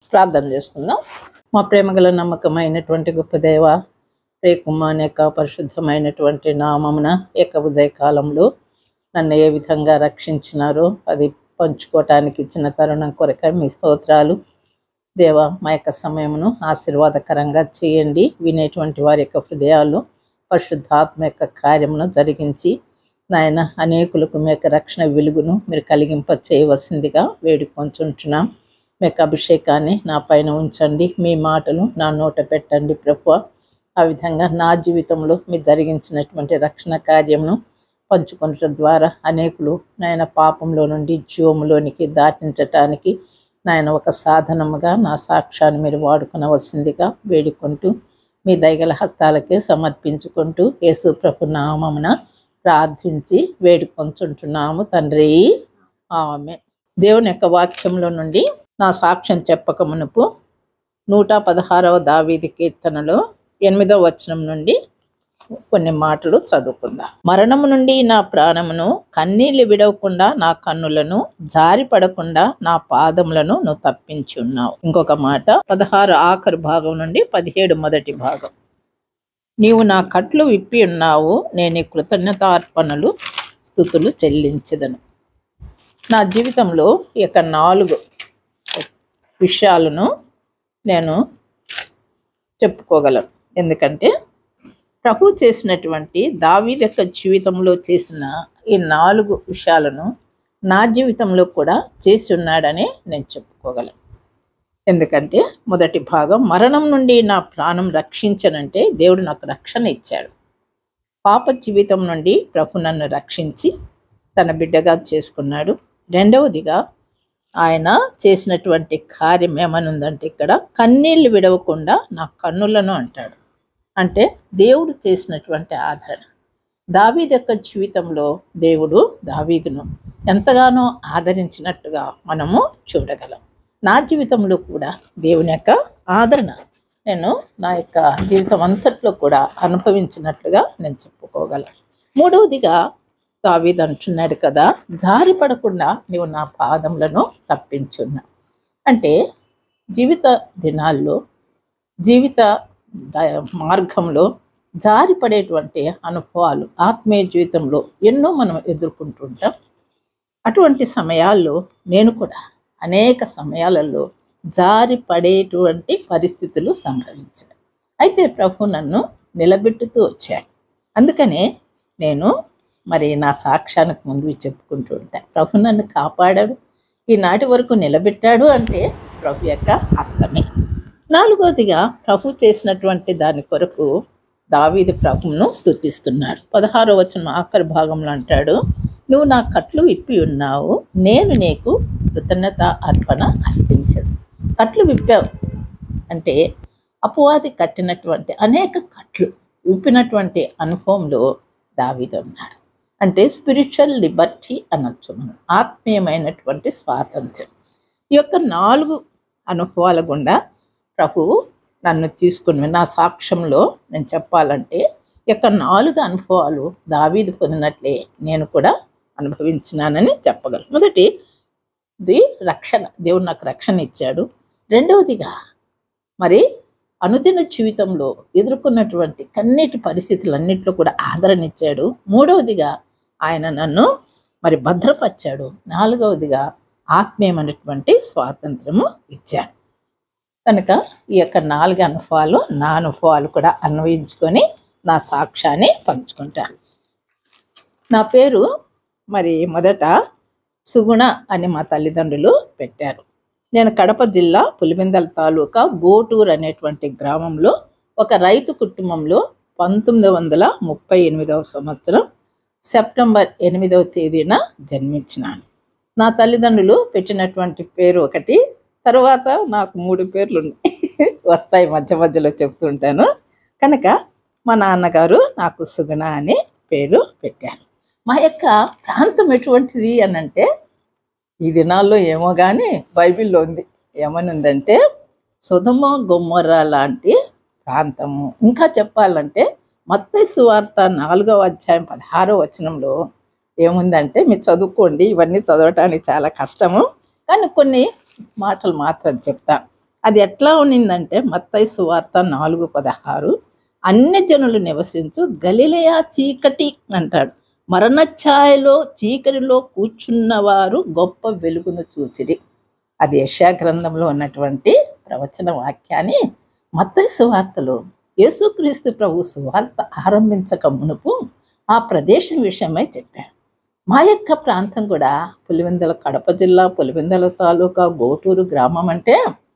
ప్రార్థన చేసుకుందాం మా ప్రేమగల నమ్మకమైనటువంటి గొప్ప దేవ రేకుమాన్ యొక్క పరిశుద్ధమైనటువంటి నామమున యొక్క ఉదయ కాలంలో నన్ను ఏ విధంగా రక్షించినారో అది పంచుకోవటానికి ఇచ్చిన తరుణం కొరకై మీ స్తోత్రాలు దేవ మా యొక్క సమయమును ఆశీర్వాదకరంగా చేయండి వినేటువంటి వారి యొక్క హృదయాల్లో పరిశుద్ధాత్మ యొక్క కార్యమును జరిగించి నాయన అనేకులకు మీ యొక్క రక్షణ వెలుగును మీరు కలిగింప చేయవలసిందిగా వేడుకొంచుంటున్నాం మీ యొక్క అభిషేకాన్ని నా పైన ఉంచండి మీ మాటలు నా నోట పెట్టండి ప్రభు ఆ విధంగా నా జీవితంలో మీరు జరిగించినటువంటి రక్షణ కార్యమును పంచుకొనటం ద్వారా అనేకులు నాయన పాపంలో నుండి జీవములోనికి దాటించటానికి నాయన ఒక సాధనముగా నా సాక్ష్యాన్ని మీరు వాడుకొనవలసిందిగా వేడుకుంటూ మీ దయగల హస్తాలకే సమర్పించుకుంటూ యేసు ప్రభు నామమున ప్రార్థించి వేడుకొంచుంటున్నాము తండ్రి ఆమె దేవుని యొక్క వాక్యంలో నుండి నా సాక్ష్యం చెప్పక మునుపు నూట పదహారవ దావీది కీర్తనలో ఎనిమిదవ వచనం నుండి కొన్ని మాటలు చదువుకుందాం మరణము నుండి నా ప్రాణమును కన్నీళ్లు విడవకుండా నా కన్నులను జారి పడకుండా నా పాదములను నువ్వు తప్పించి ఉన్నావు ఇంకొక మాట పదహారు ఆఖరు భాగం నుండి పదిహేడు మొదటి భాగం నీవు నా కట్లు విప్పి ఉన్నావు నేను నీ కృతజ్ఞతార్పణలు స్థుతులు చెల్లించదను నా జీవితంలో ఈ యొక్క నాలుగు విషయాలను నేను చెప్పుకోగలను ఎందుకంటే ప్రభు చేసినటువంటి దావీద్ యొక్క జీవితంలో చేసిన ఈ నాలుగు విషయాలను నా జీవితంలో కూడా చేసి ఉన్నాడని నేను చెప్పుకోగలను ఎందుకంటే మొదటి భాగం మరణం నుండి నా ప్రాణం రక్షించనంటే దేవుడు నాకు రక్షణ ఇచ్చాడు పాప జీవితం నుండి ప్రభు నన్ను రక్షించి తన బిడ్డగా చేసుకున్నాడు రెండవదిగా ఆయన చేసినటువంటి కార్యం ఏమనుందంటే ఇక్కడ కన్నీళ్లు విడవకుండా నా కన్నులను అంటాడు అంటే దేవుడు చేసినటువంటి ఆదరణ దావీదు యొక్క జీవితంలో దేవుడు దావీదును ఎంతగానో ఆదరించినట్టుగా మనము చూడగలం నా జీవితంలో కూడా దేవుని యొక్క ఆదరణ నేను నా యొక్క జీవితం అంతట్లో కూడా అనుభవించినట్లుగా నేను చెప్పుకోగలను మూడవదిగా దావీదు అంటున్నాడు కదా జారి పడకుండా నీవు నా పాదములను తప్పించున్నా అంటే జీవిత దినాల్లో జీవిత ద- మార్గంలో జారి పడేటువంటి అనుభవాలు ఆత్మీయ జీవితంలో ఎన్నో మనం ఎదుర్కొంటుంటాం అటువంటి సమయాల్లో నేను కూడా అనేక సమయాలలో జారి పడేటువంటి పరిస్థితులు సంభవించాయి అయితే ప్రభు నన్ను నిలబెట్టుతూ వచ్చాడు అందుకనే నేను మరి నా సాక్ష్యానికి ముందు చెప్పుకుంటూ ఉంటాను ప్రభు నన్ను కాపాడాడు ఈనాటి వరకు నిలబెట్టాడు అంటే ప్రభు యొక్క హస్తమే నాలుగోదిగా ప్రభు చేసినటువంటి దాని కొరకు దావీది ప్రభువును స్తుతిస్తున్నాడు పదహారో వచనం ఆఖరి భాగంలో అంటాడు నువ్వు నా కట్లు విప్పి ఉన్నావు నేను నీకు కృతజ్ఞత అర్పణ అర్పించదు కట్లు విప్పావు అంటే అపవాది కట్టినటువంటి అనేక కట్లు విప్పినటువంటి అనుభవంలో దావీదు ఉన్నాడు అంటే స్పిరిచువల్ లిబర్టీ అనొచ్చు మనం ఆత్మీయమైనటువంటి స్వాతంత్ర్యం ఈ యొక్క నాలుగు అనుభవాల గుండా ప్రభువు నన్ను తీసుకుని నా సాక్ష్యంలో నేను చెప్పాలంటే ఈ యొక్క నాలుగు అనుభవాలు దావీదు పొందినట్లే నేను కూడా అనుభవించినానని చెప్పగలను మొదటి ఇది రక్షణ దేవుడు నాకు రక్షణ ఇచ్చాడు రెండవదిగా మరి అనుదిన జీవితంలో ఎదుర్కొన్నటువంటి కన్నీటి పరిస్థితులన్నింటిలో కూడా ఆదరణ ఇచ్చాడు మూడవదిగా ఆయన నన్ను మరి భద్రపరిచాడు నాలుగవదిగా ఆత్మీయమైనటువంటి స్వాతంత్రము ఇచ్చాడు కనుక ఈ యొక్క నాలుగు అనుభవాలు నా అనుభవాలు కూడా అన్వయించుకొని నా సాక్ష్యాన్ని పంచుకుంటాను నా పేరు మరి మొదట సుగుణ అని మా తల్లిదండ్రులు పెట్టారు నేను కడప జిల్లా పులివెందల తాలూకా గోటూర్ అనేటువంటి గ్రామంలో ఒక రైతు కుటుంబంలో పంతొమ్మిది వందల ముప్పై ఎనిమిదవ సంవత్సరం సెప్టెంబర్ ఎనిమిదవ తేదీన జన్మించినాను నా తల్లిదండ్రులు పెట్టినటువంటి పేరు ఒకటి తర్వాత నాకు మూడు పేర్లు ఉన్నాయి వస్తాయి మధ్య మధ్యలో చెప్తుంటాను కనుక మా నాన్నగారు నాకు సుగుణ అని పేరు పెట్టారు మా యొక్క ప్రాంతం ఎటువంటిది అని అంటే ఈ దినాల్లో ఏమో కానీ బైబిల్లో ఉంది ఏమని ఉందంటే సుధమ గొమ్మర లాంటి ప్రాంతము ఇంకా చెప్పాలంటే మత్తయి సువార్త నాలుగవ అధ్యాయం పదహారో వచనంలో ఏముందంటే మీరు చదువుకోండి ఇవన్నీ చదవటానికి చాలా కష్టము కానీ కొన్ని మాటలు మాత్రం చెప్తాను అది ఎట్లా ఉన్నిందంటే మత్తయి సువార్త నాలుగు పదహారు అన్ని జనులు నివసించు గలిలయ చీకటి అంటాడు మరణ ఛాయలో చీకటిలో కూర్చున్నవారు గొప్ప వెలుగును చూచిరి అది యశా గ్రంథంలో ఉన్నటువంటి ప్రవచన వాక్యాన్ని మత్తయి సువార్తలో యేసుక్రీస్తు ప్రభు సువార్త ఆరంభించక మునుపు ఆ ప్రదేశం విషయమై చెప్పాడు మా యొక్క ప్రాంతం కూడా పులివెందల కడప జిల్లా పులివెందల తాలూకా గోటూరు గ్రామం అంటే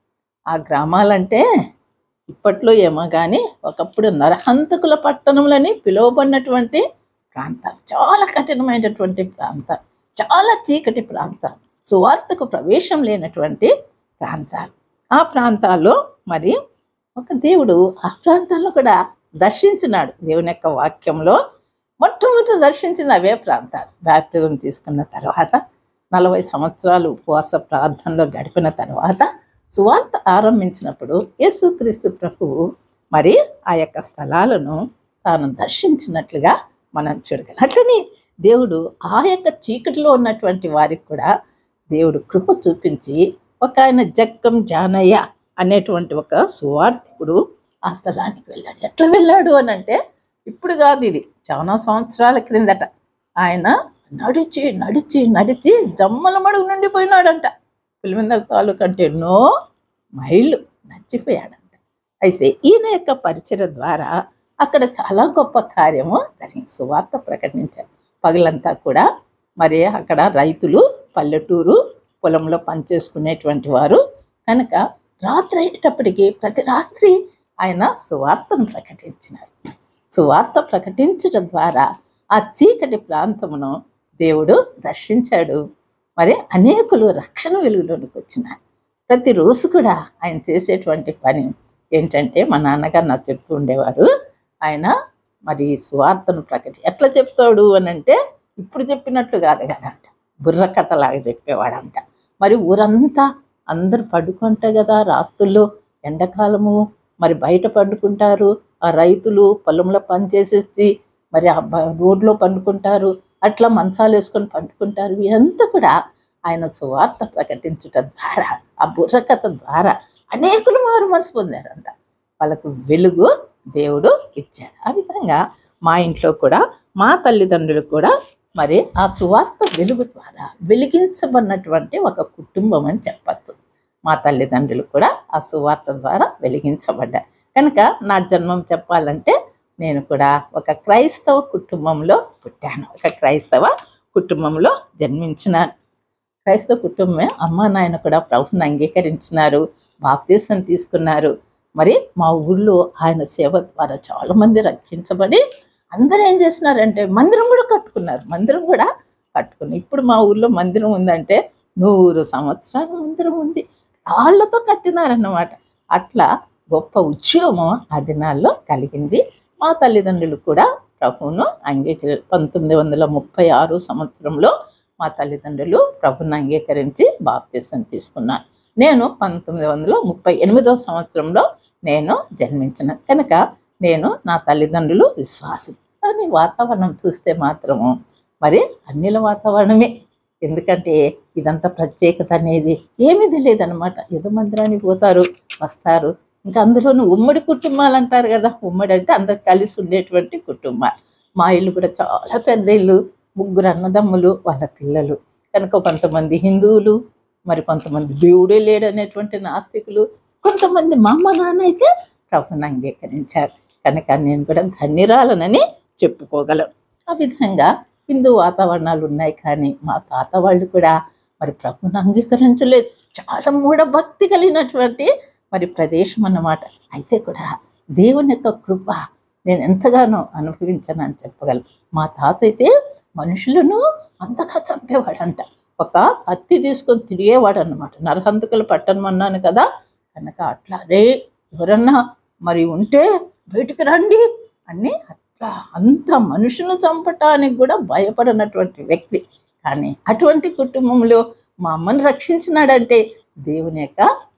ఆ గ్రామాలంటే ఇప్పట్లో ఏమో కానీ ఒకప్పుడు నరహంతకుల పట్టణములని పిలువబడినటువంటి ప్రాంతాలు చాలా కఠినమైనటువంటి ప్రాంతాలు చాలా చీకటి ప్రాంతాలు సువార్తకు ప్రవేశం లేనటువంటి ప్రాంతాలు ఆ ప్రాంతాల్లో మరి ఒక దేవుడు ఆ ప్రాంతాల్లో కూడా దర్శించినాడు దేవుని యొక్క వాక్యంలో మొట్టమొదటి దర్శించింది అవే ప్రాంతాలు బ్యాప్టిజం తీసుకున్న తర్వాత నలభై సంవత్సరాలు ఉపవాస ప్రార్థనలో గడిపిన తర్వాత సువార్త ఆరంభించినప్పుడు యేసుక్రీస్తు ప్రభువు మరి ఆ యొక్క స్థలాలను తాను దర్శించినట్లుగా మనం చూడగలం అట్లనే దేవుడు ఆ యొక్క చీకటిలో ఉన్నటువంటి వారికి కూడా దేవుడు కృప చూపించి ఒక ఆయన జక్కం జానయ్య అనేటువంటి ఒక సువార్థికుడు ఆ స్థలానికి వెళ్ళాడు ఎట్లా వెళ్ళాడు అని అంటే ఇప్పుడు కాదు ఇది చాలా సంవత్సరాల క్రిందట ఆయన నడిచి నడిచి నడిచి జమ్మల మడుగు నుండి పోయినాడంట పులివెందల తాలూకు అంటే ఎన్నో మైళ్ళు నడిచిపోయాడంట అయితే ఈయన యొక్క పరిచయ ద్వారా అక్కడ చాలా గొప్ప కార్యము జరిగింది సువార్త ప్రకటించారు పగలంతా కూడా మరి అక్కడ రైతులు పల్లెటూరు పొలంలో పనిచేసుకునేటువంటి వారు కనుక రాత్రి అయ్యేటప్పటికి ప్రతి రాత్రి ఆయన సువార్తను ప్రకటించినారు సువార్త ప్రకటించడం ద్వారా ఆ చీకటి ప్రాంతమును దేవుడు దర్శించాడు మరి అనేకులు రక్షణ వెలుగులోనికి వచ్చినారు ప్రతిరోజు కూడా ఆయన చేసేటువంటి పని ఏంటంటే మా నాన్నగారు నాకు చెప్తూ ఉండేవారు ఆయన మరి సువార్తను ప్రకటి ఎట్లా చెప్తాడు అని అంటే ఇప్పుడు చెప్పినట్లు కాదు కదంట బుర్ర కథలాగా చెప్పేవాడంట మరి ఊరంతా అందరు పడుకుంటే కదా రాత్రుల్లో ఎండాకాలము మరి బయట పండుకుంటారు ఆ రైతులు పొలంలో పని చేసేసి మరి ఆ బ- రోడ్లో పండుకుంటారు అట్లా మంచాలు వేసుకొని పండుకుంటారు వీరంతా కూడా ఆయన సువార్త ప్రకటించుట ద్వారా ఆ బుర్రకథ ద్వారా అనేకులు మారు మనసు పొందారంట వాళ్ళకు వెలుగు దేవుడు ఇచ్చాడు ఆ విధంగా మా ఇంట్లో కూడా మా తల్లిదండ్రులు కూడా మరి ఆ సువార్త వెలుగు ద్వారా వెలిగించబడినటువంటి ఒక కుటుంబం అని చెప్పచ్చు మా తల్లిదండ్రులు కూడా ఆ సువార్త ద్వారా వెలిగించబడ్డారు కనుక నా జన్మం చెప్పాలంటే నేను కూడా ఒక క్రైస్తవ కుటుంబంలో పుట్టాను ఒక క్రైస్తవ కుటుంబంలో జన్మించినాను క్రైస్తవ కుటుంబమే అమ్మ నాయన కూడా ప్రభుని అంగీకరించినారు బాప్తీసం తీసుకున్నారు మరి మా ఊళ్ళో ఆయన సేవ ద్వారా చాలా మంది రక్షించబడి అందరూ ఏం చేసినారంటే మందిరం కూడా కట్టుకున్నారు మందిరం కూడా కట్టుకున్నారు ఇప్పుడు మా ఊళ్ళో మందిరం ఉందంటే నూరు సంవత్సరాల మందిరం ఉంది రాళ్ళతో కట్టినారన్నమాట అట్లా గొప్ప ఉద్యోగం ఆ దినాల్లో కలిగింది మా తల్లిదండ్రులు కూడా ప్రభువును అంగీకరి పంతొమ్మిది వందల ముప్పై ఆరు సంవత్సరంలో మా తల్లిదండ్రులు ప్రభుని అంగీకరించి బాప్తీసం తీసుకున్నాను నేను పంతొమ్మిది వందల ముప్పై ఎనిమిదవ సంవత్సరంలో నేను జన్మించిన కనుక నేను నా తల్లిదండ్రులు విశ్వాసం కానీ వాతావరణం చూస్తే మాత్రము మరి అన్నిల వాతావరణమే ఎందుకంటే ఇదంతా ప్రత్యేకత అనేది ఏమీ తెలియదన్నమాట ఏదో మందిరానికి పోతారు వస్తారు ఇంకా అందులోనూ ఉమ్మడి కుటుంబాలు అంటారు కదా ఉమ్మడి అంటే అందరు కలిసి ఉండేటువంటి కుటుంబాలు మా ఇల్లు కూడా చాలా పెద్ద ఇల్లు ముగ్గురు అన్నదమ్ములు వాళ్ళ పిల్లలు కనుక కొంతమంది హిందువులు మరి కొంతమంది దేవుడే లేడు అనేటువంటి నాస్తికులు కొంతమంది మా అమ్మ నాన్న అయితే ప్రభుని అంగీకరించారు కనుక నేను కూడా ధన్యురాలనని చెప్పుకోగలం ఆ విధంగా హిందూ వాతావరణాలు ఉన్నాయి కానీ మా తాత వాళ్ళు కూడా మరి ప్రభుని అంగీకరించలేదు చాలా మూఢభక్తి కలిగినటువంటి మరి ప్రదేశం అన్నమాట అయితే కూడా దేవుని యొక్క కృప నేను ఎంతగానో అనుభవించానని చెప్పగలను మా తాత అయితే మనుషులను అంతగా చంపేవాడంట ఒక కత్తి తీసుకొని తిరిగేవాడు అనమాట నరహంతకులు పట్టనమన్నాను కదా కనుక అట్లా రే ఎవరన్నా మరి ఉంటే బయటికి రండి అని అట్లా అంత మనుషులను చంపటానికి కూడా భయపడినటువంటి వ్యక్తి కానీ అటువంటి కుటుంబంలో మా అమ్మని రక్షించినాడంటే దేవుని యొక్క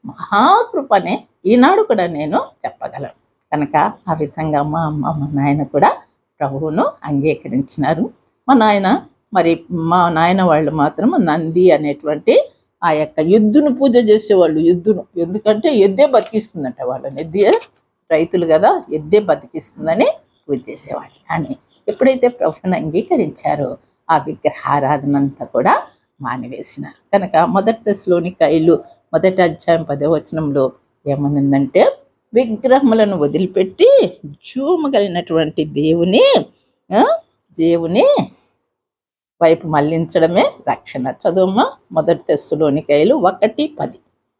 మహాకృపనే ఈనాడు కూడా నేను చెప్పగలను కనుక ఆ విధంగా మా అమ్మ మా నాయన కూడా ప్రభువును అంగీకరించినారు మా నాయన మరి మా నాయన వాళ్ళు మాత్రం నంది అనేటువంటి ఆ యొక్క ఎద్దును పూజ చేసేవాళ్ళు ఎద్దును ఎందుకంటే ఎద్దే బతికిస్తుందంట వాళ్ళని ఎద్దే రైతులు కదా ఎద్దే బతికిస్తుందని పూజ చేసేవాళ్ళు కానీ ఎప్పుడైతే ప్రభుని అంగీకరించారో ఆ విగ్రహారాధన అంతా కూడా మానివేసినారు కనుక మొదటి దశలోని కైలు మొదటి అధ్యాయం పదో వచనంలో ఏమనుందంటే విగ్రహములను వదిలిపెట్టి జూము కలిగినటువంటి దేవుని ఆ, దేవుని వైపు మళ్లించడమే రక్షణ చదువుమా మొదటి తెస్సులోని కైలు ఒకటి పది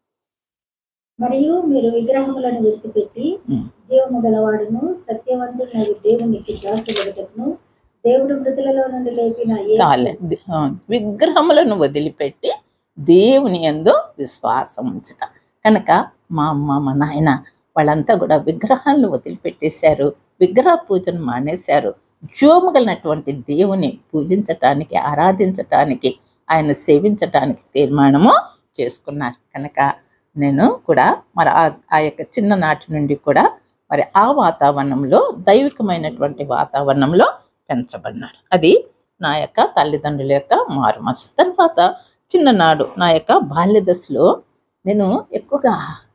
మరియు మీరు విగ్రహములను విడిచిపెట్టి ఉమ్. జీవము గలవాడును సత్యవంతుడు దేవునికి దాసులకును దేవుడు మృతులలో నుండి లేపిన యేసు చాలే ది- ఆ, విగ్రహములను వదిలిపెట్టి దేవుని యందు విశ్వాసం ఉంచుట కనుక మా అమ్మ మా నాయన వాళ్ళంతా కూడా విగ్రహాలను వదిలిపెట్టేశారు విగ్రహ పూజను మానేశారు జోమగలినటువంటి దేవుని పూజించటానికి ఆరాధించటానికి ఆయన సేవించటానికి తీర్మానము చేసుకున్నారు కనుక నేను కూడా మరి ఆ- ఆ యొక్క చిన్ననాటి నుండి కూడా మరి ఆ వాతావరణంలో దైవికమైనటువంటి వాతావరణంలో పెంచబడినాడు అది నా యొక్క తల్లిదండ్రుల యొక్క మారు మనసు తర్వాత చిన్ననాడు నా యొక్క బాల్య దశలో నేను ఎక్కువగా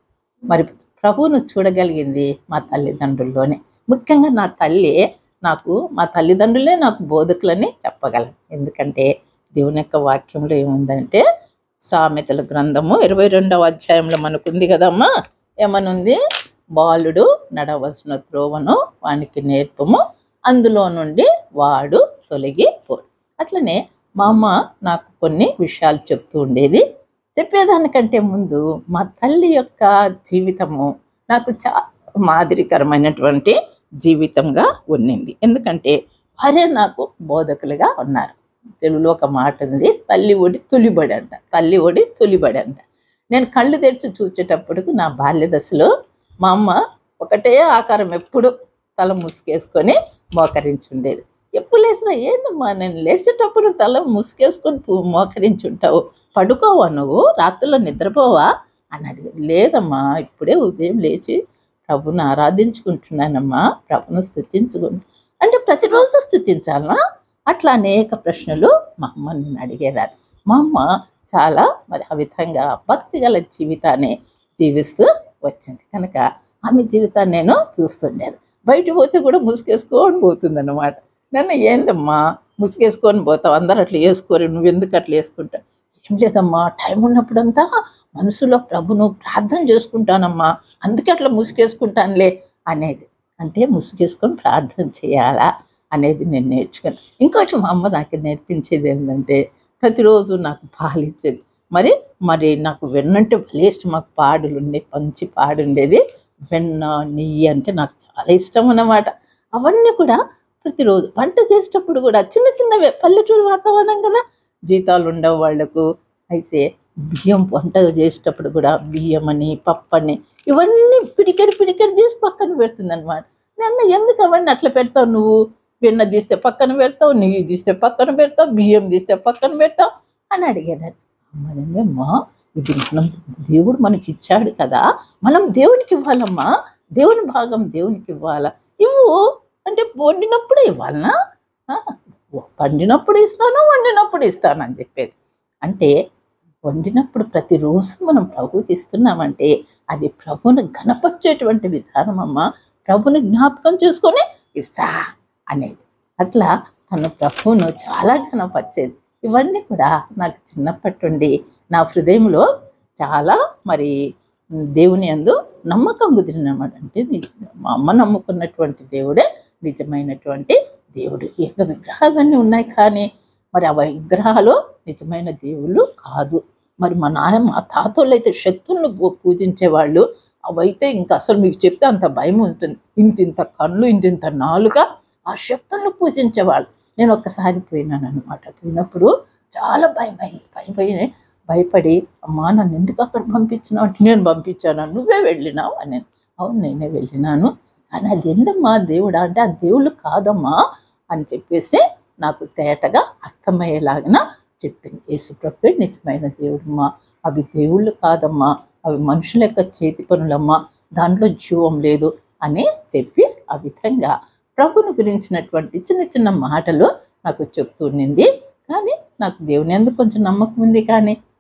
మరి ప్రభువును చూడగలిగింది మా తల్లిదండ్రుల్లోనే ముఖ్యంగా నా తల్లి నాకు మా తల్లిదండ్రులే నాకు బోధకులని చెప్పగలను ఎందుకంటే దేవుని యొక్క వాక్యంలో ఏముందంటే సామెతల గ్రంథము ఇరవై రెండవ అధ్యాయంలో మనకుంది కదమ్మా ఏమనుంది బాలుడు నడవలసిన త్రోవను వానికి నేర్పము అందులో నుండి వాడు తొలగిపోడు అట్లనే మా అమ్మ నాకు కొన్ని విషయాలు చెప్తూ ఉండేది చెప్పేదానికంటే ముందు మా తల్లి యొక్క జీవితము నాకు చాలా మాదిరికరమైనటువంటి జీవితంగా ఉన్నింది ఎందుకంటే వారే నాకు బోధకులుగా ఉన్నారు తెలుగులో ఒక మాట ఉంది తల్లి ఒడి తొలిబడి అంట తల్లి ఒడి తొలిబడి అంట నేను కళ్ళు తెరిచి చూసేటప్పుడు నా బాల్య దశలో మా అమ్మ ఒకటే ఆకారం ఎప్పుడు తల ముసుకేసుకొని మోకరించుండేది ఎప్పుడు లేచినా ఏందమ్మా నేను లేచేటప్పుడు తల ముసుకేసుకొని పూ- మోకరించుంటావు పడుకోవా నువ్వు రాత్రిలో నిద్రపోవా అని అడిగారు లేదమ్మా ఇప్పుడే ఉదయం లేచి ప్రభుని ఆరాధించుకుంటున్నానమ్మా ప్రభును స్థుతించుకుంటు అంటే ప్రతిరోజు స్థుతించాలనా అట్లా అనేక ప్రశ్నలు మా అమ్మ నేను అడిగేదాన్ని మా అమ్మ చాలా మరి ఆ విధంగా భక్తి గల జీవితాన్ని జీవిస్తూ వచ్చింది కనుక ఆమె జీవితాన్ని నేను చూస్తుండేది బయట పోతే కూడా ముసుగేసుకొని పోతుంది అన్నమాట నన్ను ఏందమ్మా ముసుగేసుకొని పోతావు అందరు అట్లా వేసుకోరు నువ్వు ఎందుకు అట్లా వేసుకుంటావు ఏం లేదమ్మా టైం ఉన్నప్పుడంతా మనసులో ప్రభును ప్రార్థన చేసుకుంటానమ్మా అందుకే అట్లా ముసుగేసుకుంటానులే అనేది అంటే ముసుగేసుకొని ప్రార్థన చేయాలా అనేది నేను నేర్చుకున్నాను ఇంకోటి మా అమ్మ నాకు నేర్పించేది ఏంటంటే ప్రతిరోజు నాకు పాలు ఇచ్చేది మరి మరి నాకు వెన్నంటే భలే ఇష్టం మాకు పాడులు ఉండే మంచి పాడు ఉండేది వెన్న నెయ్యి అంటే నాకు చాలా ఇష్టం అన్నమాట అవన్నీ కూడా ప్రతిరోజు వంట చేసేటప్పుడు కూడా చిన్న చిన్నవే పల్లెటూరు వాతావరణం కదా జీతాలు ఉండవు వాళ్లకు అయితే బియ్యం వంట చేసేటప్పుడు కూడా బియ్యం అని పప్పు అని ఇవన్నీ పిడికెడు పిడికెడు తీసి పక్కన పెడుతుంది అనమాట నన్ను ఎందుకు అవన్నీ అట్లా పెడతావు నువ్వు వెన్న తీస్తే పక్కన పెడతావు నెయ్యి తీస్తే పక్కన పెడతావు బియ్యం తీస్తే పక్కన పెడతావు అని అడిగేదాన్ని అమ్మదండి అమ్మా ఇది మనం దేవుడు మనకి ఇచ్చాడు కదా మనం దేవునికి ఇవ్వాలమ్మా దేవుని భాగం దేవునికి ఇవ్వాలా ఇవ్వు అంటే వండినప్పుడే ఇవ్వాలనా ఆ, పండినప్పుడు ఇస్తాను వండినప్పుడు ఇస్తాను అని చెప్పేది అంటే వండినప్పుడు ప్రతిరోజు మనం ప్రభువుకి ఇస్తున్నామంటే అది ప్రభువుని గణపరిచేటువంటి విధానం అమ్మ ప్రభుని జ్ఞాపకం చేసుకొని ఇస్తా అనేది అట్లా తను ప్రభువును చాలా ఘనపరిచేది ఇవన్నీ కూడా నాకు చిన్నప్పటి నుండి నా హృదయంలో చాలా మరి దేవుని అందు నమ్మకం కుదిరినమాట అంటే ని- మా అమ్మ నమ్ముకున్నటువంటి దేవుడే నిజమైనటువంటి దేవుడు ఏక విగ్రహాలన్నీ ఉన్నాయి కానీ మరి ఆ విగ్రహాలు నిజమైన దేవుళ్ళు కాదు మరి మా నాన్న మా తాతోళ్ళు అయితే శక్తులను పూ- పూజించేవాళ్ళు అవైతే ఇంకా అసలు మీకు చెప్తే అంత భయం ఉంటుంది ఇంత ఇంత కళ్ళు ఇంత ఇంత నాలుక ఆ శక్తులను పూజించేవాళ్ళు నేను ఒక్కసారి పోయినాను అనమాట పోయినప్పుడు చాలా భయం అయింది భయం పోయి భయపడి అమ్మా నన్ను ఎందుకు అక్కడ పంపించినావు అంటే నేను పంపించాను నువ్వే వెళ్ళినావు అని అవును నేనే వెళ్ళినాను కానీ అది ఏందమ్మా దేవుడా అంటే ఆ దేవుళ్ళు కాదమ్మా అని చెప్పేసి నాకు తేటగా అర్థమయ్యేలాగిన చెప్పింది యేసుప్రభు నిజమైన దేవుడమ్మా అవి దేవుళ్ళు కాదమ్మా అవి మనుషుల యొక్క చేతి పనులమ్మా దాంట్లో జీవం లేదు అని చెప్పి ఆ విధంగా ప్రభుని గురించినటువంటి చిన్న చిన్న మాటలు నాకు చెప్తూ ఉండింది కానీ నాకు దేవుని ఎందుకు కొంచెం నమ్మకం ఉంది కానీ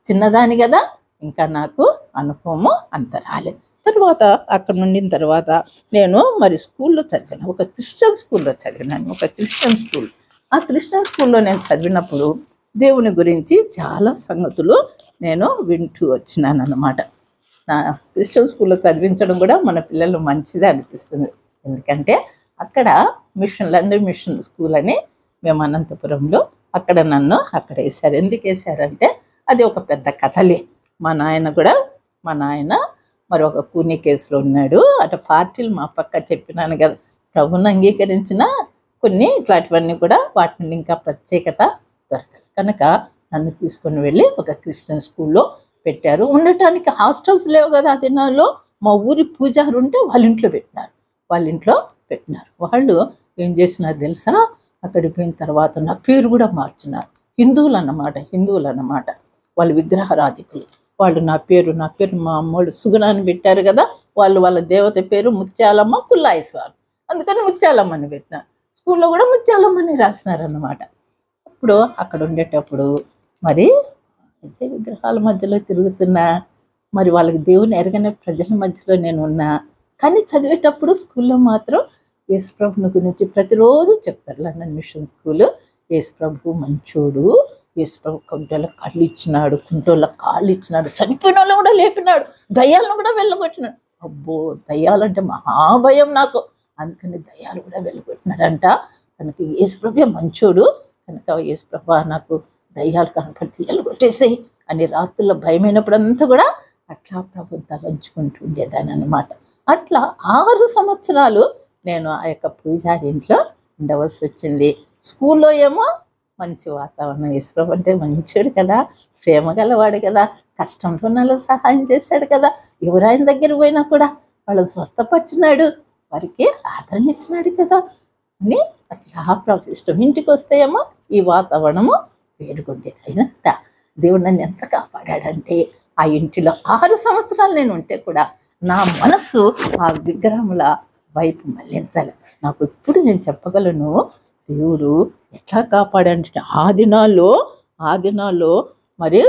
చిన్నదాని కదా ఇంకా నాకు అనుభవము అంత రాలేదు తర్వాత అక్కడ నుండిన తర్వాత నేను మరి స్కూల్లో చదివాను ఒక క్రిస్టియన్ స్కూల్లో చదివినాను ఒక క్రిస్టియన్ స్కూల్ ఆ క్రిస్టియన్ స్కూల్లో నేను చదివినప్పుడు దేవుని గురించి చాలా సంగతులు నేను వింటూ వచ్చినాను అన్నమాట నా క్రిస్టియన్ స్కూల్లో చదివించడం కూడా మన పిల్లలు మంచిదే అనిపిస్తుంది ఎందుకంటే అక్కడ మిషన్ లండన్ మిషన్ స్కూల్ అని మేము అనంతపురంలో అక్కడ నన్ను అక్కడ వేశారు ఎందుకు వేశారంటే అది ఒక పెద్ద కథలే మా నాయన కూడా మా నాయన మరి ఒక కూని కేసులో ఉన్నాడు అటు పార్టీలు మా పక్క చెప్పినాను కదా ప్రభుని అంగీకరించిన కొన్ని ఇట్లాంటివన్నీ కూడా వాటి నుండి ఇంకా ప్రత్యేకత దొరకాలి కనుక నన్ను తీసుకొని వెళ్ళి ఒక క్రిస్టియన్ స్కూల్లో పెట్టారు ఉండటానికి హాస్టల్స్ లేవు కదా ఆ దినాల్లో మా ఊరి పూజారు ఉంటే వాళ్ళ ఇంట్లో పెట్టినారు వాళ్ళ ఇంట్లో పెట్టినారు వాళ్ళు ఏం చేసినారు తెలుసా అక్కడికి పోయిన తర్వాత నా పేరు కూడా మార్చినారు హిందువులు అన్నమాట హిందువులు అన్నమాట వాళ్ళు విగ్రహారాధికులు వాళ్ళు నా పేరు నా పేరు మా అమ్మోడు సుగుణాన్ని పెట్టారు కదా వాళ్ళు వాళ్ళ దేవత పేరు ముత్యాలమ్మ కుల్లాయిస్వామి అందుకని ముత్యాలమ్మ అని పెట్టినారు స్కూల్లో కూడా ముత్యాలమ్మని రాసినారు అన్నమాట అప్పుడు అక్కడ ఉండేటప్పుడు మరి అయితే విగ్రహాల మధ్యలో తిరుగుతున్నా మరి వాళ్ళకి దేవుని ఎరగని ప్రజల మధ్యలో నేను ఉన్నా కానీ చదివేటప్పుడు స్కూల్లో మాత్రం యేసు ప్రభుని గురించి ప్రతిరోజు చెప్తారు లండన్ మిషన్ స్కూల్ యేసు ప్రభు మంచోడు యేసు ప్రభు కుంటోళ్ళ కళ్ళు ఇచ్చినాడు కుంటోళ్ళ కాళ్ళు ఇచ్చినాడు చనిపోయిన వాళ్ళని కూడా లేపినాడు దయ్యాలను కూడా వెళ్ళగొట్టినాడు అబ్బో దయ్యాలంటే మహాభయం నాకు అందుకని దయ్యాలు కూడా వెళ్ళగొట్టినాడంట కనుక యేసు ప్రభు మంచోడు కనుక యేసు ప్రభు నాకు దయ్యాలు కనపడితే వెళ్ళగొట్టేసేయి అని రాత్రుల్లో భయమైనప్పుడంతా కూడా అట్లా ప్రభుని తలంచుకుంటూ ఉండేదాన్ని అనమాట అట్లా ఆరు సంవత్సరాలు నేను ఆ యొక్క పూజారి ఇంట్లో ఉండవలసి వచ్చింది స్కూల్లో ఏమో మంచి వాతావరణం యేసుప్రభు అంటే మంచోడు కదా ప్రేమ గలవాడు కదా కష్టంలో నెల సహాయం చేశాడు కదా ఎవరు ఆయన దగ్గర పోయినా కూడా వాళ్ళని స్వస్థపరిచినాడు వారికి ఆదరణ ఇచ్చినాడు కదా అని అట్లా ప్రభు ఇష్టం ఇంటికి వస్తే ఏమో ఈ వాతావరణము వేరుగుండేది అయినట్ట దేవుడు నన్ను ఎంత కాపాడాడంటే ఆ ఇంటిలో ఆరు సంవత్సరాలు నేను ఉంటే కూడా నా మనసు ఆ విగ్రహముల వైపు మళ్లించాలి నాకు ఇప్పుడు నేను చెప్పగలను దేవుడు ఎట్లా కాపాడంటే ఆ దినాల్లో ఆ దినాల్లో మరి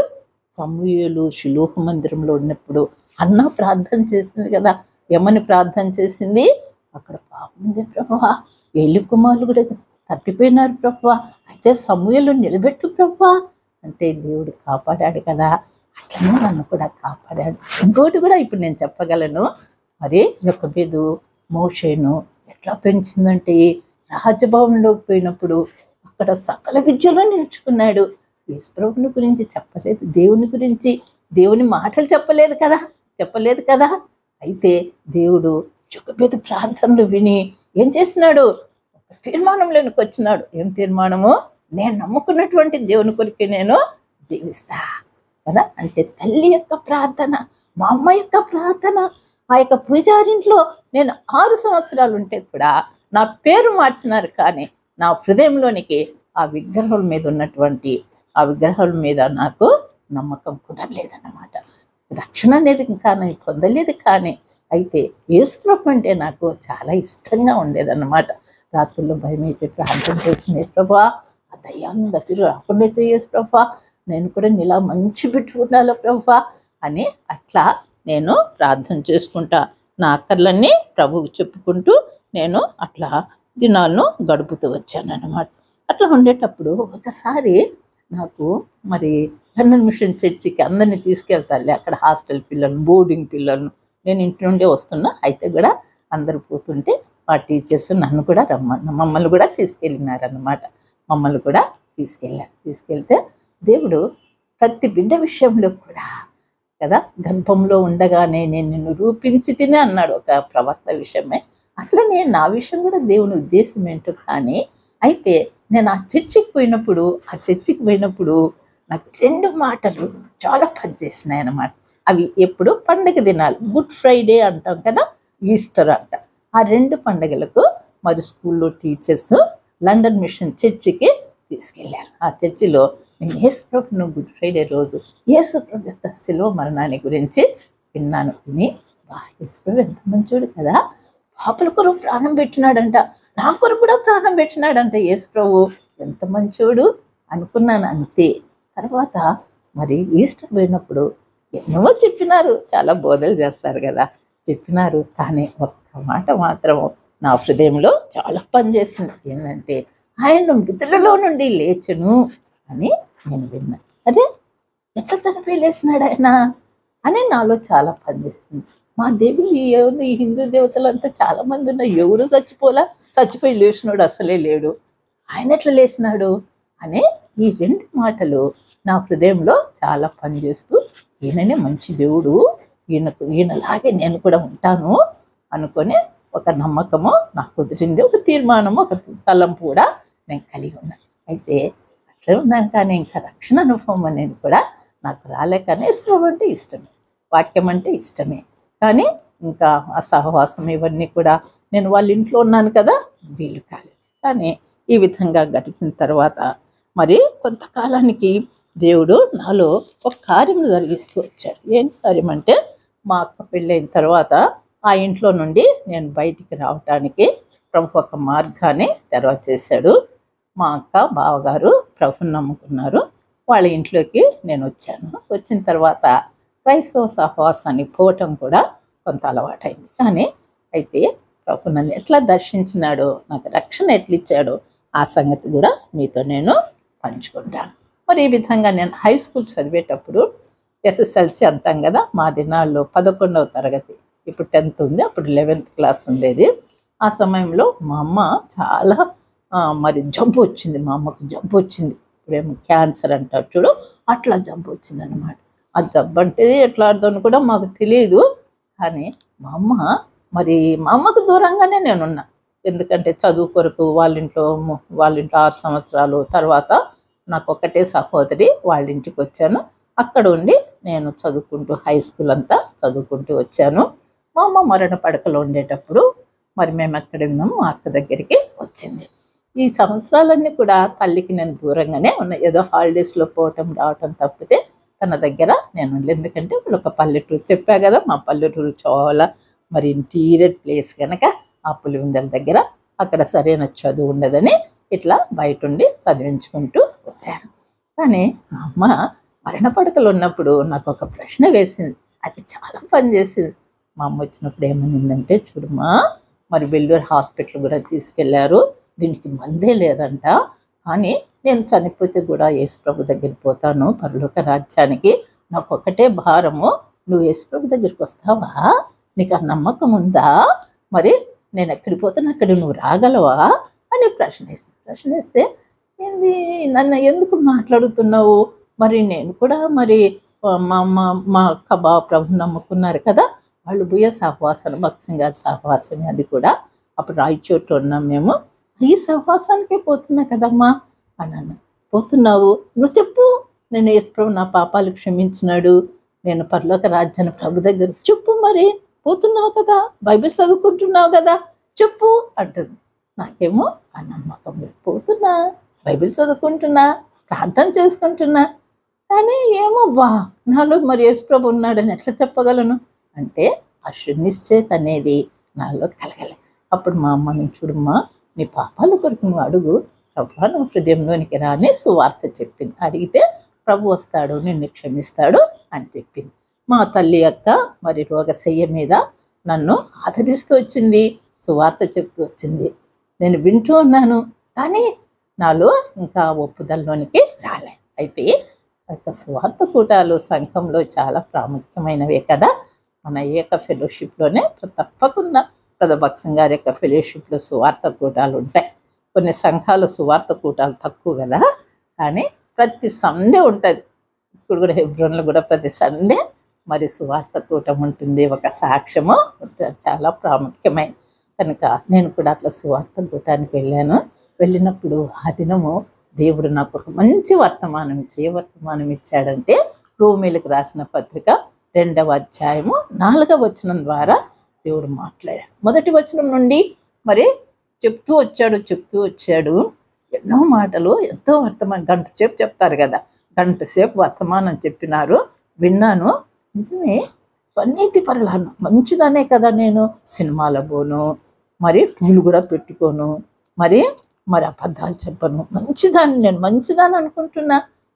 సమూహలు శిలోహ మందిరంలో ఉన్నప్పుడు అన్న ప్రార్థన చేసింది కదా ఏమని ప్రార్థన చేసింది అక్కడ పాపం ఉంది ప్రభా ఏలి కుమారులు కూడా తప్పిపోయినారు ప్రభా అయితే సమూహలు నిలబెట్టు ప్రభా అంటే దేవుడు కాపాడాడు కదా అట్లనే నన్ను కూడా కాపాడాడు ఇంకోటి కూడా ఇప్పుడు నేను చెప్పగలను మరి యొక్క బేదు మోషేను ఎట్లా పెంచిందంటే రాజభవన్లోకి పోయినప్పుడు అక్కడ సకల విద్యలో నేర్చుకున్నాడు యేసుప్రభుని గురించి చెప్పలేదు దేవుని గురించి దేవుని మాటలు చెప్పలేదు కదా చెప్పలేదు కదా అయితే దేవుడు చుక్కబేదు ప్రార్థనలు విని ఏం చేసినాడు ఒక తీర్మానంలోనికి వచ్చినాడు ఏం తీర్మానము నేను నమ్ముకున్నటువంటి దేవుని కొరికి నేను జీవిస్తా కదా అంటే తల్లి యొక్క ప్రార్థన మా అమ్మ యొక్క ప్రార్థన ఆ యొక్క పూజారింట్లో నేను ఆరు సంవత్సరాలు ఉంటే కూడా నా పేరు మార్చినారు కానీ నా హృదయంలోనికి ఆ విగ్రహం మీద ఉన్నటువంటి ఆ విగ్రహం మీద నాకు నమ్మకం కుదరలేదన్నమాట రక్షణ అనేది ఇంకా నేను పొందలేదు కానీ అయితే యేసుప్రభు అంటే నాకు చాలా ఇష్టంగా ఉండేదన్నమాట రాత్రుల్లో భయం అయితే ప్రార్థన చేస్తుంది యేసుప్రభు ఆ దయ్యాన్ని దగ్గర రాకుండా చేయేసు ప్రభా నేను కూడా నీలా మంచి పెట్టుకున్నాలో ప్రభా అని అట్లా నేను ప్రార్థన చేసుకుంటా నా అక్కర్లన్నీ ప్రభువుకి చెప్పుకుంటూ నేను అట్లా దినాలను గడుపుతూ వచ్చాను అనమాట అట్లా ఉండేటప్పుడు ఒకసారి నాకు మరి లండన్ మిషన్ చర్చికి అందరినీ తీసుకెళ్తారులే అక్కడ హాస్టల్ పిల్లలను బోర్డింగ్ పిల్లలను నేను ఇంటి నుండే వస్తున్నా అయితే కూడా అందరు పోతుంటే మా టీచర్స్ నన్ను కూడా రమ్మన్న మమ్మల్ని కూడా తీసుకెళ్ళినారన్నమాట మమ్మల్ని కూడా తీసుకెళ్ళారు తీసుకెళ్తే దేవుడు ప్రతి బిడ్డ విషయంలో కూడా కదా గర్భంలో ఉండగానే నేను నిన్ను రూపించి తినే అన్నాడు ఒక ప్రవక్త విషయమే అట్లనే నా విషయం కూడా దేవుని ఉద్దేశం ఏంటో కానీ అయితే నేను ఆ చర్చికి పోయినప్పుడు ఆ చర్చికి పోయినప్పుడు నాకు రెండు మాటలు చాలా పనిచేసినాయి అన్నమాట అవి ఎప్పుడు పండగ దినాలు గుడ్ ఫ్రైడే అంటాం కదా ఈస్టర్ అంట ఆ రెండు పండగలకు మరి స్కూల్లో టీచర్స్ లండన్ మిషన్ చర్చికి తీసుకెళ్లారు ఆ చర్చిలో నేను యేసుప్రభును గుడ్ ఫ్రైడే రోజు యేసుప్రభు యొక్క శిలువ మరణాన్ని గురించి విన్నాను విని వా యేసుప్రభు ఎంత మంచోడు కదా పాపల కొరకు ప్రాణం పెట్టినాడంట నా కొరకు కూడా ప్రాణం పెట్టినాడంట యేసుప్రభు ఎంత మంచోడు అనుకున్నాను అంతే తర్వాత మరి ఈస్టర్ పోయినప్పుడు ఎన్నో చెప్పినారు చాలా బోధలు చేస్తారు కదా చెప్పినారు కానీ ఒక్క మాట మాత్రం నా హృదయంలో చాలా పనిచేసింది ఏంటంటే ఆయన మృతులలో నుండి లేచును అని నేను విన్నా అరే ఎట్లా చనిపోయి లేచినాడు ఆయన అని నాలో చాలా పనిచేస్తుంది మా దేవుడు ఈ ఎవరు ఈ హిందూ దేవతలంతా చాలా మంది ఉన్నారు ఎవరు చచ్చిపోలా చచ్చిపోయి లేచినాడు అసలే లేడు ఆయన ఎట్లా లేచినాడు అనే ఈ రెండు మాటలు నా హృదయంలో చాలా పనిచేస్తూ ఈయననే మంచి దేవుడు ఈయనకు ఈయనలాగే నేను కూడా ఉంటాను అనుకొని ఒక నమ్మకము నాకు కుదిరింది ఒక తీర్మానము ఒక తలంపు కూడా నేను కలిగి ఉన్నాను అయితే అట్లా ఉన్నాను కానీ ఇంకా రక్షణ అనుభవం అనేది కూడా నాకు రాలే కానీ ఇష్టం అంటే ఇష్టమే వాక్యం అంటే ఇష్టమే కానీ ఇంకా ఆ సహవాసం ఇవన్నీ కూడా నేను వాళ్ళ ఇంట్లో ఉన్నాను కదా వీలు కాలేదు కానీ ఈ విధంగా గడిచిన తర్వాత మరి కొంతకాలానికి దేవుడు నాలో ఒక కార్యం జరిగిస్తూ వచ్చాడు ఏం కార్యం అంటే మా అక్క పెళ్ళైన తర్వాత ఆ ఇంట్లో నుండి నేను బయటికి రావటానికి ప్రభు ఒక మార్గాన్ని తెరవ చేశాడు మా అక్క బావగారు ప్రభుని నమ్ముకున్నారు వాళ్ళ ఇంట్లోకి నేను వచ్చాను వచ్చిన తర్వాత క్రైస్తవ సహవాసానికి పోవటం కూడా కొంత అలవాటైంది కానీ అయితే ప్రభు నన్ను ఎట్లా దర్శించినాడో నాకు రక్షణ ఎట్లా ఇచ్చాడో ఆ సంగతి కూడా మీతో నేను పంచుకుంటాను మరి ఈ విధంగా నేను హై స్కూల్ చదివేటప్పుడు ఎస్ఎస్ఎల్సి అంటాం కదా మా దినాల్లో పదకొండవ తరగతి ఇప్పుడు టెన్త్ ఉంది అప్పుడు లెవెన్త్ క్లాస్ ఉండేది ఆ సమయంలో మా అమ్మ చాలా ఆ, మరి జబ్బు వచ్చింది మా అమ్మకు జబ్బు వచ్చింది ఇప్పుడేమో క్యాన్సర్ అంటారు చూడు అట్లా జబ్బు వచ్చింది అనమాట ఆ జబ్బు అంటే ఎట్లా అర్థం కూడా మాకు తెలియదు కానీ మా అమ్మ మరి మా అమ్మకు దూరంగానే నేనున్నా ఎందుకంటే చదువు కొరకు వాళ్ళ ఇంట్లో ము- వాళ్ళ ఇంట్లో ఆరు సంవత్సరాలు తర్వాత నాకు ఒకటే సహోదరి వాళ్ళ ఇంటికి వచ్చాను అక్కడ ఉండి నేను చదువుకుంటూ హై స్కూల్ అంతా చదువుకుంటూ వచ్చాను మా అమ్మ మరణ పడకలో ఉండేటప్పుడు మరి మేము ఎక్కడ ఉన్నాము మా అక్క దగ్గరికి వచ్చింది ఈ సంవత్సరాలన్నీ కూడా తల్లికి నేను దూరంగానే ఉన్నా ఏదో హాలిడేస్లో పోవటం రావటం తప్పితే తన దగ్గర నేను ఉండలేదు. ఎందుకంటే ఇప్పుడు ఒక పల్లెటూరు చెప్పా కదా మా పల్లెటూరు చాలా మరి ఇంటీరియర్ ప్లేస్ కనుక ఆ పులివిందల దగ్గర అక్కడ సరైన చదువు ఉండదని ఇట్లా బయట ఉండి చదివించుకుంటూ వచ్చారు కానీ మా అమ్మ మరణ పడకలు ఉన్నప్పుడు నాకు ఒక ప్రశ్న వేసింది అది చాలా పనిచేసింది మా అమ్మ వచ్చినప్పుడు ఏమనిందంటే చూడమ్మా మరి వెల్లూరు హాస్పిటల్ కూడా తీసుకెళ్లారు దీనికి మందే లేదంట కానీ నేను చనిపోతే కూడా యేసుప్రభు దగ్గరికి పోతాను పరలోక రాజ్యానికి నాకు ఒకటే భారము నువ్వు యేసుప్రభు దగ్గరికి వస్తావా నీకు ఆ నమ్మకం ఉందా మరి నేను ఎక్కడికి పోతాను అక్కడికి నువ్వు రాగలవా అని ప్రశ్న వేస్తుంది ప్రశ్న వేస్తే ఏంది నన్ను ఎందుకు మాట్లాడుతున్నావు మరి నేను కూడా మరి ఆ, మా మా మా అక్క బావ ప్రభు నమ్ముకున్నారు కదా వాళ్ళు భూయ సహవాసం భక్సింగ్ గారి సహవాసమే అది కూడా అప్పుడు రాయచోటు ఉన్నాం మేము ఈ సహవాసానికే పోతున్నా కదమ్మా అన్నాను పోతున్నావు నువ్వు చెప్పు నేను యేసుప్రభు నా పాపాలు క్షమించినాడు నేను పరలోక రాజ్యాన్ని ప్రభు దగ్గర చెప్పు మరి పోతున్నావు కదా బైబిల్ చదువుకుంటున్నావు కదా చెప్పు అంటుంది నాకేమో ఆ నమ్మకం లేదు పోతున్నా బైబిల్ చదువుకుంటున్నా ప్రార్థన చేసుకుంటున్నా కానీ ఏమో బా నాలో మరి యేసుప్రభు ఉన్నాడని ఎట్లా చెప్పగలను అంటే ఆ నిశ్చేత అనేది నాలో కలగలే అప్పుడు మా అమ్మని చూడమ్మా నీ పాపాల కొరకు నువ్వు అడుగు ప్రభు నువ్వు హృదయంలోనికి రాని సువార్త చెప్పింది అడిగితే ప్రభు వస్తాడు నిన్ను క్షమిస్తాడు అని చెప్పింది మా తల్లి యొక్క మరి రోగశయ్య మీద నన్ను ఆదరిస్తూ వచ్చింది సువార్త చెప్తూ వచ్చింది నేను వింటూ ఉన్నాను కానీ నాలో ఇంకా ఒప్పుదలలోనికి రాలే అయితే ఆ యొక్క స్వార్థ కూటాలు సంఘంలో చాలా ప్రాముఖ్యమైనవే కదా మన ఏక ఫెలోషిప్లోనే తప్పకుండా ప్రదభక్సం గారి యొక్క ఫెలోషిప్లో సువార్త కూటాలు ఉంటాయి కొన్ని సంఘాల సువార్త కూటాలు తక్కువ కదా కానీ ప్రతి సండే ఉంటుంది ఇప్పుడు కూడా హెబ్రోన్లో కూడా ప్రతి సండే మరి సువార్త కూటం ఉంటుంది ఒక సాక్ష్యము ఉంటుంది. చాలా ప్రాముఖ్యమైనది కనుక నేను కూడా అట్లా సువార్త కూటానికి వెళ్ళాను వెళ్ళినప్పుడు ఆ దినము దేవుడు నాకు ఒక మంచి వర్తమానం ఇచ్చి ఏ వర్తమానం ఇచ్చాడంటే రోమిలకు రాసిన పత్రిక రెండవ అధ్యాయము నాలుగవ వచనం ద్వారా దేవుడు మాట్లాడాడు మొదటి వచనం నుండి మరి చెప్తూ వచ్చాడు చెప్తూ వచ్చాడు ఎన్నో మాటలు ఎంతో వర్తమానం గంట సేపు చెప్తారు కదా గంట సేపు వర్తమానం చెప్పినారు విన్నాను నిజమే స్వనీతి పరులను మంచిదనే కదా నేను సినిమాల పోను మరి పూలు కూడా పెట్టుకోను మరి మరి అబద్ధాలు చెప్పను మంచిదాన్ని నేను మంచిదాన్ని అనుకుంటున్నా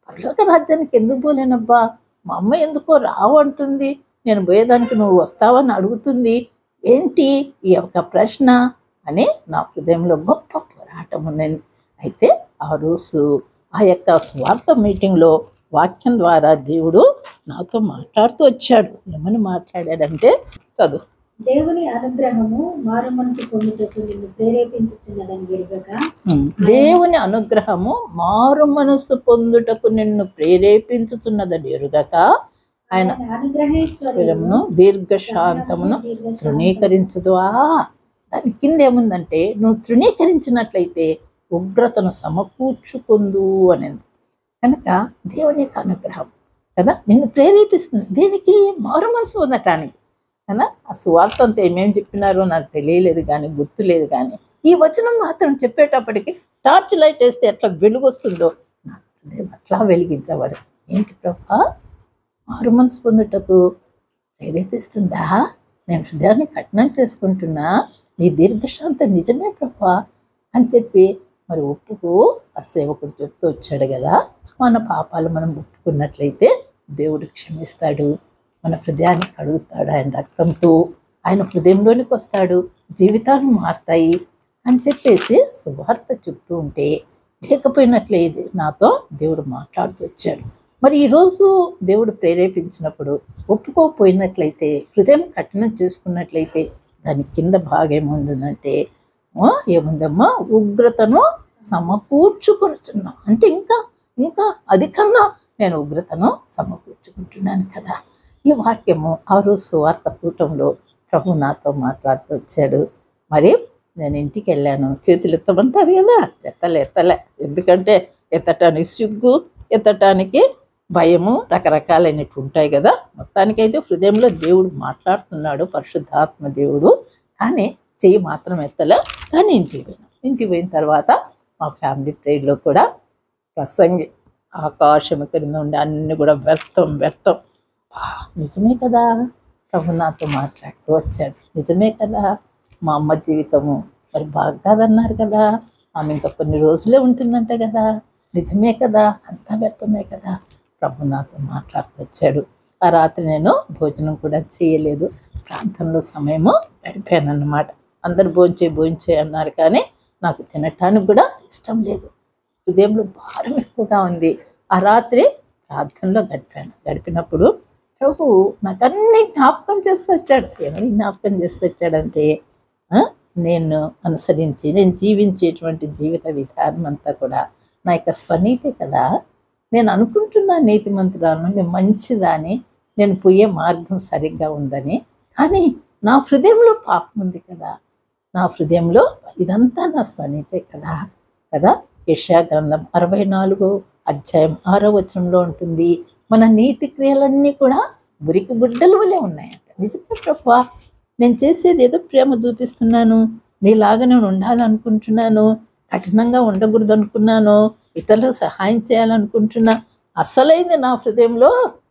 పరలోక రాజ్యానికి ఎందుకు పోలేనబ్బా మా అమ్మ ఎందుకో రావు అంటుంది నేను పోయేదానికి నువ్వు వస్తావని అడుగుతుంది ఏంటి ఈ యొక్క ప్రశ్న అని నా హృదయంలో గొప్ప పోరాటం ఉందండి అయితే ఆ రోజు ఆ యొక్క స్వార్థ మీటింగ్లో వాక్యం ద్వారా దేవుడు నాతో మాట్లాడుతూ వచ్చాడు ఏమని మాట్లాడాడంటే చదువు దేవుని అనుగ్రహము మారు మనసు పొందుటకు నిన్ను ప్రేరేపించుచున్నదని ఎరుగక ఉమ్. దేవుని అనుగ్రహము మారు మనస్సు పొందుటకు నిన్ను ప్రేరేపించుచున్నదని ఎరుగక ఆయన ఆయన అనుగ్రహేశ్వరులను స్వరమును దీర్ఘశాంతమును తృణీకరించదువా దాని కింద ఏముందంటే నువ్వు తృణీకరించినట్లయితే ఉగ్రతను సమకూర్చుకుందు అనేది కనుక దేవుని యొక్క అనుగ్రహం కదా నిన్ను ప్రేరేపిస్తుంది దీనికి మారు మనసు పొందటానికి కదా ఆ సువార్త అంతా ఏమేమి చెప్పినారో నాకు తెలియలేదు కానీ గుర్తులేదు కానీ ఈ వచనం మాత్రం చెప్పేటప్పటికి టార్చ్ లైట్ వేస్తే ఎట్లా వెలుగు వస్తుందో నాకు హృదయం అట్లా వెలిగించబడి ఏంటి ప్రభా మారు మనసు పొందుటకు ప్రేరేపిస్తుందా నేను హృదయాన్ని కఠినం చేసుకుంటున్నా నీ దీర్ఘశాంతం నిజమే ప్రభా అని చెప్పి మరి ఒప్పుకు ఆ సేవకుడు చెప్తూ వచ్చాడు కదా మన పాపాలు మనం ఒప్పుకున్నట్లయితే దేవుడు క్షమిస్తాడు మన హృదయాన్ని కడుగుతాడు ఆయన రక్తంతో ఆయన హృదయంలోనికి వస్తాడు జీవితాలు మారుతాయి అని చెప్పేసి సువార్త చెప్తూ ఉంటే లేకపోయినట్లేదు నాతో దేవుడు మాట్లాడుతూ వచ్చాడు మరి ఈరోజు దేవుడు ప్రేరేపించినప్పుడు ఒప్పుకోకపోయినట్లయితే హృదయం కఠినం చేసుకున్నట్లయితే దాని కింద భాగం ఏముందంటే ఆ, ఏముందమ్మా ఉగ్రతను సమకూర్చుకొనుచున్నాం అంటే ఇంకా ఇంకా అధికంగా నేను ఉగ్రతను సమకూర్చుకుంటున్నాను కదా ఈ వాక్యము ఆ రోజు సువార్త కూటంలో ప్రభు నాతో మాట్లాడుతూ వచ్చాడు మరి నేను ఇంటికి వెళ్ళాను చేతులు ఎత్తమంటారు కదా ఎత్తలే ఎత్తలే ఎందుకంటే ఎత్తటానికి సిగ్గు ఎత్తటానికి భయము రకరకాలైనవి ఉంటాయి కదా మొత్తానికైతే హృదయంలో దేవుడు మాట్లాడుతున్నాడు పరిశుద్ధాత్మ దేవుడు కానీ చెయ్యి మాత్రం ఎత్తలే కానీ ఇంటికి పోయినాం ఇంటికి పోయిన తర్వాత మా ఫ్యామిలీ ప్రేయర్లో కూడా ప్రసంగి ఆకాశం క్రింద ఉండే అన్ని కూడా వ్యర్థం వ్యర్థం ఆ, నిజమే కదా ప్రభు నాతో మాట్లాడుతూ వచ్చాడు నిజమే కదా మా అమ్మ జీవితము మరి బాగాదన్నారు కదా ఆమె ఇంకా కొన్ని రోజులే ఉంటుందంట కదా నిజమే కదా అంతా వ్యర్థమే కదా ప్రభు నాతో మాట్లాడుతూ వచ్చాడు ఆ రాత్రి నేను భోజనం కూడా చేయలేదు ప్రాంతంలో సమయము గడిపాను అన్నమాట అందరు భోంచే భోంచే అన్నారు కానీ నాకు తినటానికి కూడా ఇష్టం లేదు హృదయంలో భారం ఎక్కువగా ఉంది ఆ రాత్రి ప్రార్థనలో గడిపాను గడిపినప్పుడు ప్రభు నాకు అన్ని జ్ఞాపకం చేస్తూ వచ్చాడు ఏమని జ్ఞాపకం చేస్తూ వచ్చాడంటే ఆ, నేను అనుసరించి నేను జీవించేటువంటి జీవిత విధానం అంతా కూడా నా యొక్క స్వనీతి కదా నేను అనుకుంటున్నా నీతిమంతురాలను నేను మంచిదాని నేను పోయే మార్గం సరిగ్గా ఉందని కానీ నా హృదయంలో పాపం ఉంది కదా నా హృదయంలో ఇదంతా నా స్వనీతే కదా కదా యెషయా గ్రంథం అరవై నాలుగో అధ్యాయం ఆరో వచనంలో ఉంటుంది మన నీతి క్రియలన్నీ కూడా మురికి గుడ్డల వలె ఉన్నాయంట నిజమే ప్రభా నేను చేసేది ఏదో ప్రేమ చూపిస్తున్నాను నీలాగా నేను ఉండాలనుకుంటున్నాను కఠినంగా ఉండకూడదు అనుకున్నాను ఇతరులకు సహాయం చేయాలనుకుంటున్నా అసలైంది నా హృదయంలో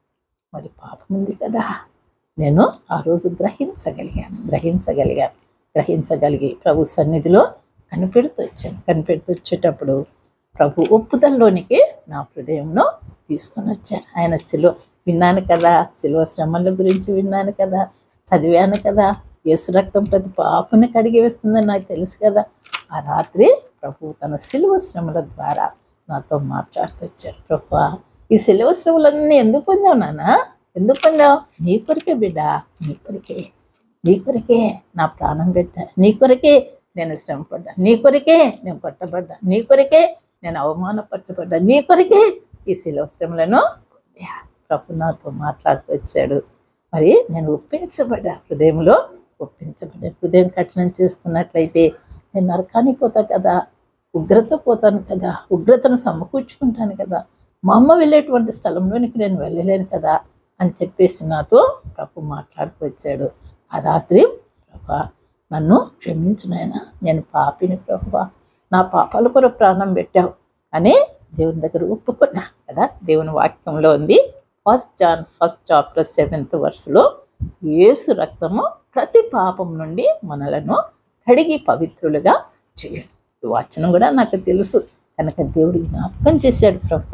మరి పాపం ఉంది కదా నేను ఆ రోజు గ్రహించగలిగాను గ్రహించగలిగాను గ్రహించగలిగి ప్రభు సన్నిధిలో కనిపెడుతూ వచ్చాను కనిపెడుతూ వచ్చేటప్పుడు ప్రభు ఒప్పుదల్లోనికి నా హృదయంలో తీసుకొని వచ్చాను ఆయన శిలువ విన్నాను కదా శిలువ శ్రమల గురించి విన్నాను కదా చదివాను కదా యేసు రక్తం ప్రతి పాపని కడిగి వేస్తుందని నాకు తెలుసు కదా ఆ రాత్రి ప్రభు తన శిలువ శ్రమల ద్వారా నాతో మాట్లాడుతూ వచ్చాడు ప్రభు ఈ శిలువ శ్రమలన్నీ ఎందుకు పొందావు నాన్న ఎందుకు పొందావు నీ కొరికే బిడ్డ నీ కొరికే నీ కొరికే నా ప్రాణం పెట్టా నీ కొరికే నేను శ్రమపడ్డా నీ కొరికే నేను కొట్టబడ్డా నీ కొరికే నేను అవమానపరచబడ్డా నీ కొరికే ఈ శిలువ శ్రమలను పొందా ప్రభు నాతో మాట్లాడుతూ వచ్చాడు మరి నేను ఒప్పించబడ్డా హృదయంలో ఒప్పించబడ్డా హృదయం కఠినం చేసుకున్నట్లయితే నేను నరకానికి పోతా కదా ఉగ్రత పోతాను కదా ఉగ్రతను సమకూర్చుకుంటాను కదా మా అమ్మ వెళ్ళేటువంటి స్థలంలోనికి నేను వెళ్ళలేను కదా అని చెప్పేసి నాతో ప్రభు మాట్లాడుతూ వచ్చాడు ఆ రాత్రి ప్రభా నన్ను క్షమించు నాయనా నేను పాపిని ప్రభా నా పాపాల కొరకు ప్రాణం పెట్టావు అని దేవుని దగ్గర ఒప్పుకున్నా కదా దేవుని వాక్యంలో ఉంది first John first chapter seventh వర్స్లో యేసు రక్తము ప్రతి పాపం నుండి మనలను కడిగి పవిత్రులుగా చేయండి ఈ వచనం కూడా నాకు తెలుసు కనుక దేవుడు జ్ఞాపకం చేశాడు ప్రభా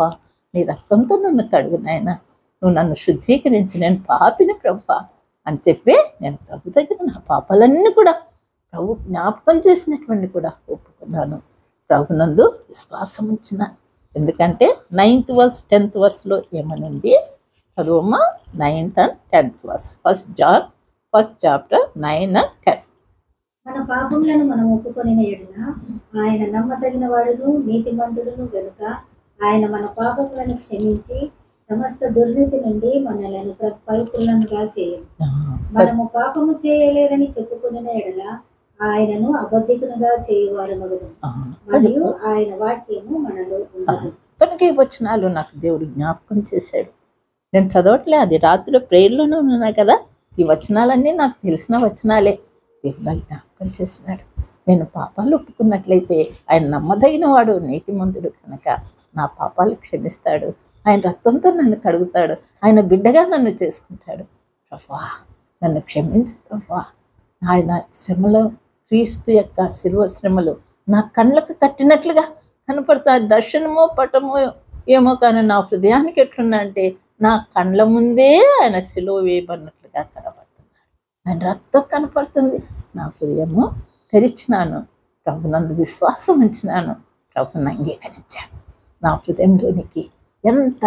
నీ రక్తంతో నన్ను కడుగు నాయన నువ్వు నన్ను శుద్ధీకరించి నేను పాపిని ప్రభా అని చెప్పి నేను ప్రభు దగ్గర నా పాపాలన్నీ కూడా ప్రభు జ్ఞాపకం చేసినటువంటి కూడా ఒప్పుకున్నాను ప్రభునందు విశ్వాసం ఉంచినాను ఎందుకంటే నైన్త్ వర్స్ టెన్త్ వర్స్లో ఏమనుంది చదువమ్మా ninth and tenth verse first John first chapter nine and ten మన పాపములను మనం ఒప్పుకొని ఎడున ఆయన నమ్మదగిన వాడును నీతిమంతుడును గనుక ఆయన మన పాపములను క్షమించి సమస్త దుర్నీతి నుండి మనలను ప్ర- పవిత్రులనుగా చేయం మనము పాపము చేయలేదని చెప్పుకున్న ఎడల ఆయనను అబద్ధికునుగా చేయువారు మగుడు మరియు ఆయన వాక్యము మనలో ఉండదు కనుక ఈ వచనాలు నాకు దేవుడు జ్ఞాపకం చేశాడు నేను చదవట్లే అది రాత్రిలో ప్రేయర్లోనే ఉన్నా కదా ఈ వచనాలన్నీ నాకు తెలిసిన వచనాలే దేవుడు నాకు జ్ఞాపకం చేసినాడు నేను పాపాలు ఒప్పుకున్నట్లయితే ఆయన నమ్మదగిన వాడు నీతిమంతుడు కనుక నా పాపాలు క్షమిస్తాడు ఆయన రక్తంతో నన్ను కడుగుతాడు ఆయన బిడ్డగా నన్ను చేసుకుంటాడు ప్రభా నన్ను క్షమించు ప్రభా ఆయన శ్రమలో క్రీస్తు యొక్క శిలువ శ్రమలు నా కళ్ళకు కట్టినట్లుగా కనపడతాయి దర్శనమో పటమో ఏమో కానీ నా హృదయానికి ఎట్లున్నా అంటే నా కళ్ళ ముందే ఆయన సిలువ వేయబడినట్లుగా కనపడుతున్నాడు ఆయన రక్తం కనపడుతుంది నా హృదయము తెరిచినాను ప్రభునందు విశ్వాసం ఉంచినాను ప్రభుని అంగీకరించాను నా హృదయంలోనికి ఎంత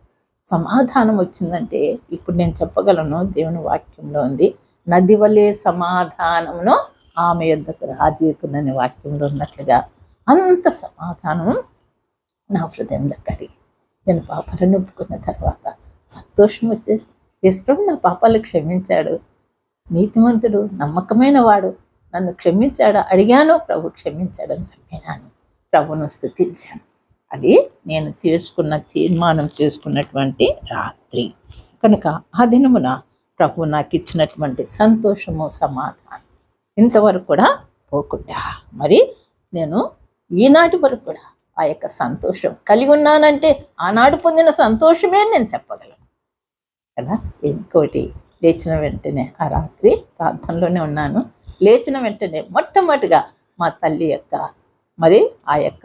సమాధానం వచ్చిందంటే ఇప్పుడు నేను చెప్పగలను దేవుని వాక్యంలో ఉంది నది వలె సమాధానమును ఆమె యొద్దకు రాజీకునని వాక్యంలో ఉన్నట్లుగా అంత సమాధానం నా హృదయంలో కలిగి నేను పాపాలను ఒప్పుకున్న తర్వాత సంతోషం వచ్చేసి ఇష్టం నా పాపాలు క్షమించాడు నీతిమంతుడు నమ్మకమైన వాడు నన్ను క్షమించాడు అడిగాను ప్రభు క్షమించాడని నమ్మినాను ప్రభును స్థుతించాను అది నేను చేసుకున్న తీర్మానం చేసుకున్నటువంటి రాత్రి కనుక ఆ దినమున ప్రభు నాకు ఇచ్చినటువంటి సంతోషము సమాధానం ఇంతవరకు కూడా పోకుండా మరి నేను ఈనాటి వరకు కూడా ఆ యొక్క సంతోషం కలిగి ఉన్నానంటే ఆనాడు పొందిన సంతోషమే నేను చెప్పగలను కదా ఇంకోటి లేచిన వెంటనే ఆ రాత్రి ప్రార్థనలోనే ఉన్నాను లేచిన వెంటనే మొట్టమొదటిగా మా తల్లి యొక్క మరి ఆ యొక్క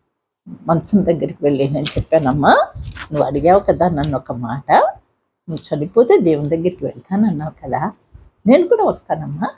మంచం దగ్గరికి వెళ్ళి నేను చెప్పానమ్మా నువ్వు అడిగావు కదా నన్ను ఒక మాట నువ్వు చనిపోతే దేవుని దగ్గరికి వెళ్తానన్నావు కదా నేను కూడా వస్తానమ్మా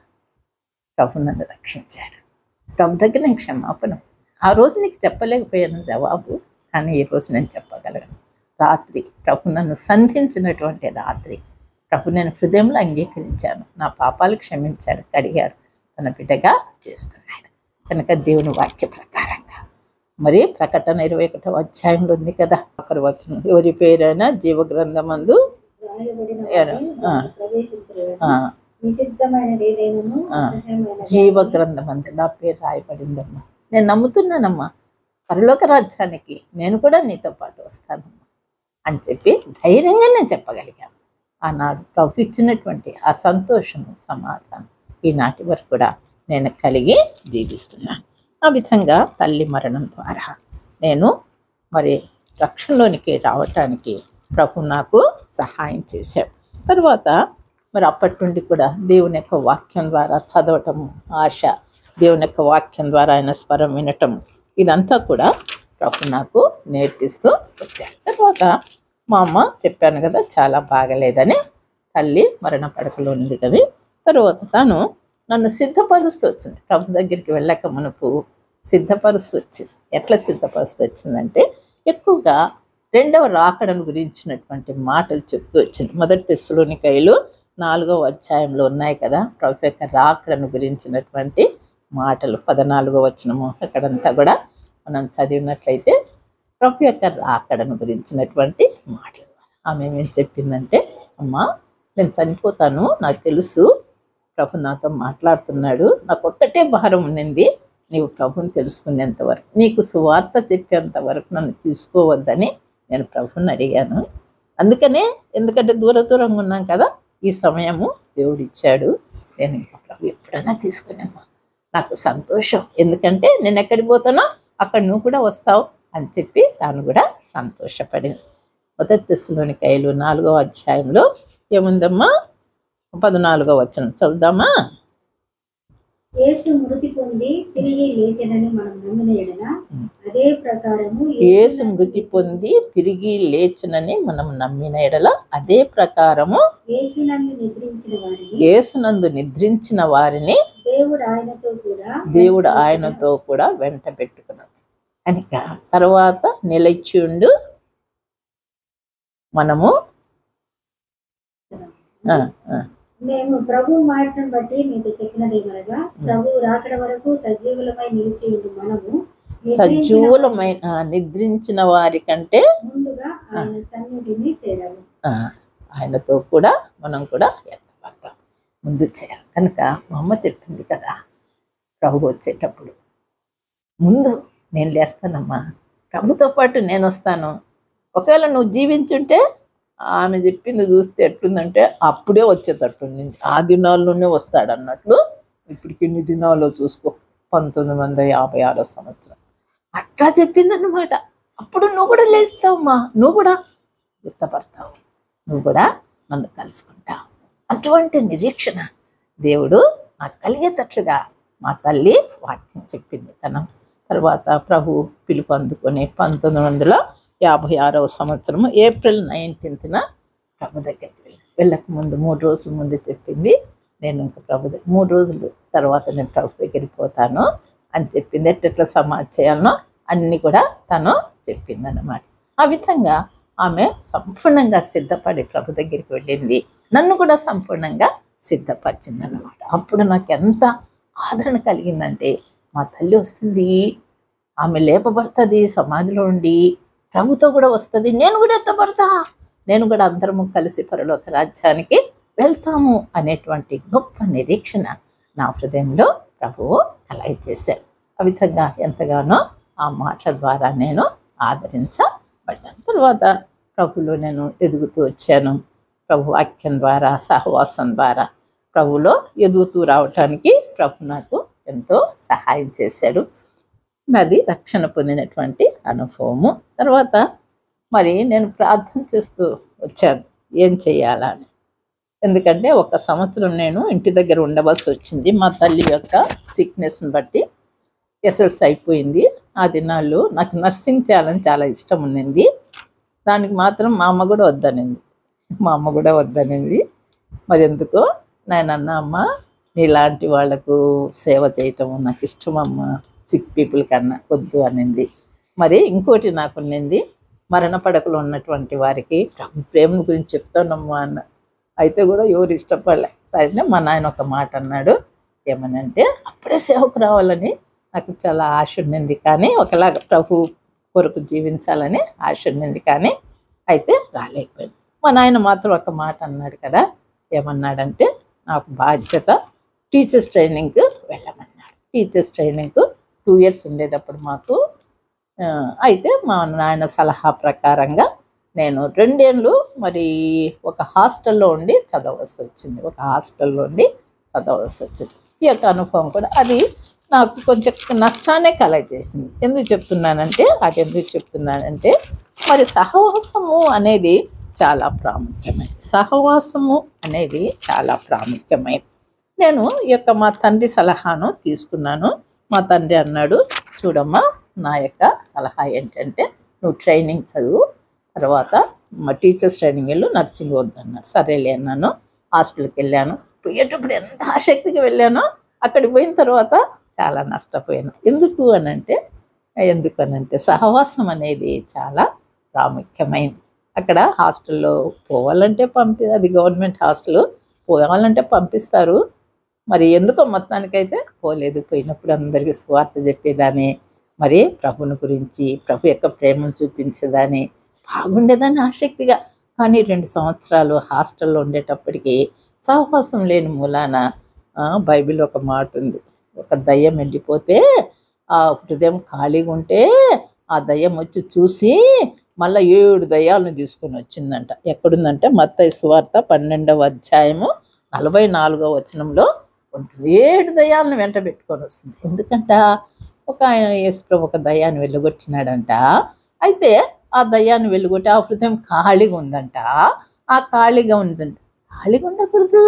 ప్రభు నన్ను రక్షించాడు ప్రభు దగ్గర నేను క్షమాపణ ఆ రోజు నీకు చెప్పలేకపోయాను జవాబు కానీ ఈ రోజు నేను చెప్పగలను రాత్రి ప్రభు నన్ను సంధించినటువంటి రాత్రి ప్రభు నేను హృదయంలో అంగీకరించాను నా పాపాలు క్షమించాడు కడిగాడు తన బిడ్డగా చేసుకున్నాడు కనుక దేవుని వాక్య ప్రకారంగా మరి ప్రకటన ఇరవై ఒకటో అధ్యాయంలో ఉంది కదా ఒకరు వచ్చిన ఎవరి పేరైనా జీవగ్రంథమందు రాయబడిన ఏరా, వాటిని ఆ. ప్రవేశించరు ఆ, నిషిద్ధమైనది ఏదైనాను ఆ. అసహ్యమైన జీవగ్రంథం అంతే నా పేరు రాయబడిందమ్మా నేను నమ్ముతున్నానమ్మా పరలోక రాజ్యానికి నేను కూడా నీతో పాటు వస్తానమ్మా అని చెప్పి ధైర్యంగా నేను చెప్పగలిగాను ఆనాడు ప్రభు ఇచ్చినటువంటి ఆ సంతోషము సమాధానం ఈనాటి వరకు కూడా నేను కలిగి జీవిస్తున్నాను ఆ విధంగా తల్లి మరణం ద్వారా నేను మరి రక్షణలోనికి రావటానికి ప్రభు నాకు సహాయం చేశాడు తర్వాత మరి అప్పటి నుండి కూడా దేవుని యొక్క వాక్యం ద్వారా చదవటము ఆశ దేవుని యొక్క వాక్యం ద్వారా ఆయన స్వరం వినటం ఇదంతా కూడా ప్రభు నాకు నేర్పిస్తూ వచ్చాడు తర్వాత మా అమ్మ చెప్పాను కదా చాలా బాగలేదని తల్లి మరణ పడకలో ఉంది కదా తర్వాత తను నన్ను సిద్ధపరుస్తూ వచ్చింది ప్రభు దగ్గరికి వెళ్ళక మునుపు సిద్ధపరుస్తూ వచ్చింది ఎట్లా సిద్ధపరుస్తూ వచ్చిందంటే ఎక్కువగా రెండవ రాకడను గురించినటువంటి మాటలు చెప్తూ వచ్చింది మొదటి తెస్సులోనికాయలు నాలుగవ అధ్యాయంలో ఉన్నాయి కదా ప్రభు యొక్క రాకడను గురించినటువంటి మాటలు పద్నాలుగో వచనము అక్కడంతా కూడా మనం చదివినట్లయితే ప్రభు యొక్క రాకడను గురించినటువంటి మాటలు ఆమె ఏం చెప్పిందంటే అమ్మా నేను చనిపోతాను నాకు తెలుసు ప్రభు నాతో మాట్లాడుతున్నాడు నాకు ఒక్కటే భారం ఉన్నింది నీవు ప్రభుని తెలుసుకునేంత వరకు నీకు సువార్త చెప్పేంత వరకు నన్ను తీసుకోవద్దని నేను ప్రభుని అడిగాను అందుకనే ఎందుకంటే దూర దూరంగా ఉన్నాం కదా ఈ సమయము దేవుడు ఇచ్చాడు నేను ఇంకా ప్రభు ఎప్పుడైనా తీసుకున్నాను నాకు సంతోషం ఎందుకంటే నేను ఎక్కడికి పోతానో అక్కడ నువ్వు కూడా వస్తావు అని చెప్పి తాను కూడా సంతోషపడింది మొదటి దశలోని కైలు నాలుగో అధ్యాయంలో ఏముందమ్మా పద్నాలుగో వచనం చదువుదామా యేసు మృతి పొంది తిరిగి లేచనని మనం నమ్మిన ఎడల అదే ప్రకారము యేసు మృతి పొంది తిరిగి లేచునని మనం నమ్మిన ఎడల అదే ప్రకారము యేసునందు నిద్రించిన వారిని యేసునందు నిద్రించిన వారిని దేవుడు ఆయనతో కూడా దేవుడు ఆయనతో కూడా వెంట పెట్టుకున్నది కనుక తర్వాత నిలచుండు మనము ఆ, ఆ, మేము ప్రభు మాటను బట్టి మీకు చెప్పినది ఏమనగా ప్రభు రాకడ వరకు సజీవులమై నిలిచి ఉండు మనము నిద్రించిన సజీవులమైన ఆ, నిద్రించిన వారి కంటే ముందుగా ఆయన సన్నిధిని చేరాలి ఆ, ఆయనతో కూడా మనం కూడా ఎత్తపడతాం ముందు చేయాలి కనుక మా అమ్మ చెప్పింది కదా ప్రభు వచ్చేటప్పుడు ముందు నేను లేస్తానమ్మా ప్రభుతో పాటు నేను వస్తాను ఒకవేళ నువ్వు జీవించుంటే ఆమె చెప్పింది చూస్తే ఎట్లుందంటే అప్పుడే వచ్చేటట్టుంది ఆ దినాల్లోనే వస్తాడు అన్నట్లు ఇప్పటికి ఎన్ని దినాల్లో చూసుకో పంతొమ్మిది వందల యాభై ఆరో సంవత్సరం అట్లా చెప్పిందన్నమాట అప్పుడు నువ్వు కూడా లేస్తావమ్మా నువ్వు కూడా గుర్తపడతావు నువ్వు కూడా నన్ను కలుసుకుంటావు అటువంటి నిరీక్షణ దేవుడు నాకు కలిగేటట్లుగా మా తల్లి వాక్యం చెప్పింది తన తర్వాత ప్రభు పిలుపు అందుకొని పంతొమ్మిది వందల యాభై ఆరవ సంవత్సరం ఏప్రిల్ నైన్టీన్త్న ప్రభు దగ్గరికి వెళ్ళి వెళ్ళక ముందు మూడు రోజుల ముందు చెప్పింది నేను ఇంకా ప్రభు దగ్గర మూడు రోజుల తర్వాత నేను ప్రభు దగ్గరికి పోతాను అని చెప్పింది ఎట్లా సమాధి చేయాలనో అన్నీ కూడా తను చెప్పింది అన్నమాట ఆ విధంగా ఆమె సంపూర్ణంగా సిద్ధపడి ప్రభు దగ్గరికి వెళ్ళింది నన్ను కూడా సంపూర్ణంగా సిద్ధపరిచింది అన్నమాట అప్పుడు నాకు ఎంత ఆదరణ కలిగిందంటే మా తల్లి వస్తుంది ఆమె లేపబడుతుంది సమాధిలో ఉండి ప్రభుతో కూడా వస్తుంది నేను కూడా ఎత్తబడతా నేను కూడా అందరము కలిసి పరలోక రాజ్యానికి వెళ్తాము అనేటువంటి గొప్ప నిరీక్షణ నా హృదయంలో ప్రభువు కలగ చేశాడు ఆ విధంగా ఎంతగానో ఆ మాటల ద్వారా నేను ఆదరించబడ్డాను తర్వాత ప్రభులో నేను ఎదుగుతూ వచ్చాను ప్రభు వాక్యం ద్వారా సహవాసం ద్వారా ప్రభులో ఎదుగుతూ రావటానికి ప్రభు నాకు ఎంతో సహాయం చేశాడు నాది రక్షణ పొందినటువంటి అనుభవము తర్వాత మరి నేను ప్రార్థన చేస్తూ వచ్చాను ఏం చేయాలా అని ఎందుకంటే ఒక సంవత్సరం నేను ఇంటి దగ్గర ఉండవలసి వచ్చింది మా తల్లి యొక్క సిక్నెస్ని బట్టి ఎస్ఎల్స్ అయిపోయింది ఆ దినాల్లో నాకు నర్సింగ్ చేయాలని చాలా ఇష్టం ఉన్నింది దానికి మాత్రం మా అమ్మ కూడా వద్దనింది మా అమ్మ కూడా వద్దనింది మరి ఎందుకో నేను అన్న అమ్మ నీలాంటి వాళ్లకు సేవ చేయటం నాకు ఇష్టం అమ్మ సిక్ పీపుల్ కన్నా వద్దు అనింది మరి ఇంకోటి నాకు ఉన్నింది మరణ పడకలో ఉన్నటువంటి వారికి ప్రభు ప్రేమ గురించి చెప్తానమ్మా అన్న అయితే కూడా ఎవరు ఇష్టపడలే సరే మా నాయన ఒక మాట అన్నాడు ఏమనంటే అప్పుడే సేవకు రావాలని నాకు చాలా ఆశ ఉన్నింది కానీ ఒకలాగా ప్రభు కొరకు జీవించాలని ఆశ ఉన్నింది కానీ అయితే రాలేకపోయింది మా నాయన మాత్రం ఒక మాట అన్నాడు కదా ఏమన్నాడంటే నాకు బాధ్యత టీచర్స్ ట్రైనింగ్కి వెళ్ళమన్నాడు టీచర్స్ ట్రైనింగ్కు టూ ఇయర్స్ ఉండేటప్పుడు మాకు ఆ, అయితే మా నాయన సలహా ప్రకారంగా నేను రెండేళ్ళు మరి ఒక హాస్టల్లో ఉండి చదవలసి వచ్చింది ఒక హాస్టల్లో ఉండి చదవలసి వచ్చింది ఈ యొక్క అనుభవం కూడా అది నాకు కొంచెం నష్టాన్ని కలగజేసింది ఎందుకు చెప్తున్నానంటే అది ఎందుకు చెప్తున్నానంటే మరి సహవాసము అనేది చాలా ప్రాముఖ్యమైనది సహవాసము అనేది చాలా ప్రాముఖ్యమైనది నేను ఈ యొక్క మా తండ్రి సలహాను తీసుకున్నాను మా తండ్రి అన్నాడు చూడమ్మా నా యొక్క సలహా ఏంటంటే నువ్వు ట్రైనింగ్ చదువు తర్వాత మా టీచర్స్ ట్రైనింగ్ వెళ్ళు నర్సింగ్ వద్దన్నాడు సరేలే అన్నాను హాస్టల్కి వెళ్ళాను పోయేటప్పుడు ఎంత ఆసక్తిగా వెళ్ళానో అక్కడికి పోయిన తర్వాత చాలా నష్టపోయాను ఎందుకు అని అంటే ఎందుకు అని అంటే సహవాసం అనేది చాలా ప్రాముఖ్యమైనది అక్కడ హాస్టల్లో పోవాలంటే పంపి అది గవర్నమెంట్ హాస్టల్ పోవాలంటే పంపిస్తారు మరి ఎందుకో మొత్తానికైతే పోలేదు పోయినప్పుడు అందరికీ స్వార్థ చెప్పేదాన్ని మరి ప్రభుని గురించి ప్రభు యొక్క ప్రేమను చూపించేదాన్ని బాగుండేదాన్ని ఆసక్తిగా కానీ రెండు సంవత్సరాలు హాస్టల్లో ఉండేటప్పటికి సహవాసం లేని మూలాన ఆ, బైబిల్ ఒక మాట ఉంది ఒక దయ్యం వెళ్ళిపోతే ఆ హృదయం ఖాళీగా ఉంటే ఆ దయ్యం వచ్చి చూసి మళ్ళీ ఏడు దయ్యాలను తీసుకొని వచ్చిందంట ఎక్కడుందంటే మత్తయి సువార్త పన్నెండవ అధ్యాయము నలభై నాలుగవ వచనంలో ఉంటుంది ఏడు దయ్యాలను వెంట పెట్టుకొని వస్తుంది ఎందుకంట ఒక ఆయన యేసుప్రభు ఒక దయ్యాన్ని వెళ్ళగొట్టినాడంట అయితే ఆ దయ్యాన్ని వెళ్ళగొట్టి ఆ హృదయం ఖాళీగా ఉందంట ఆ ఖాళీగా ఉందంట ఖాళీగా ఉండకూడదు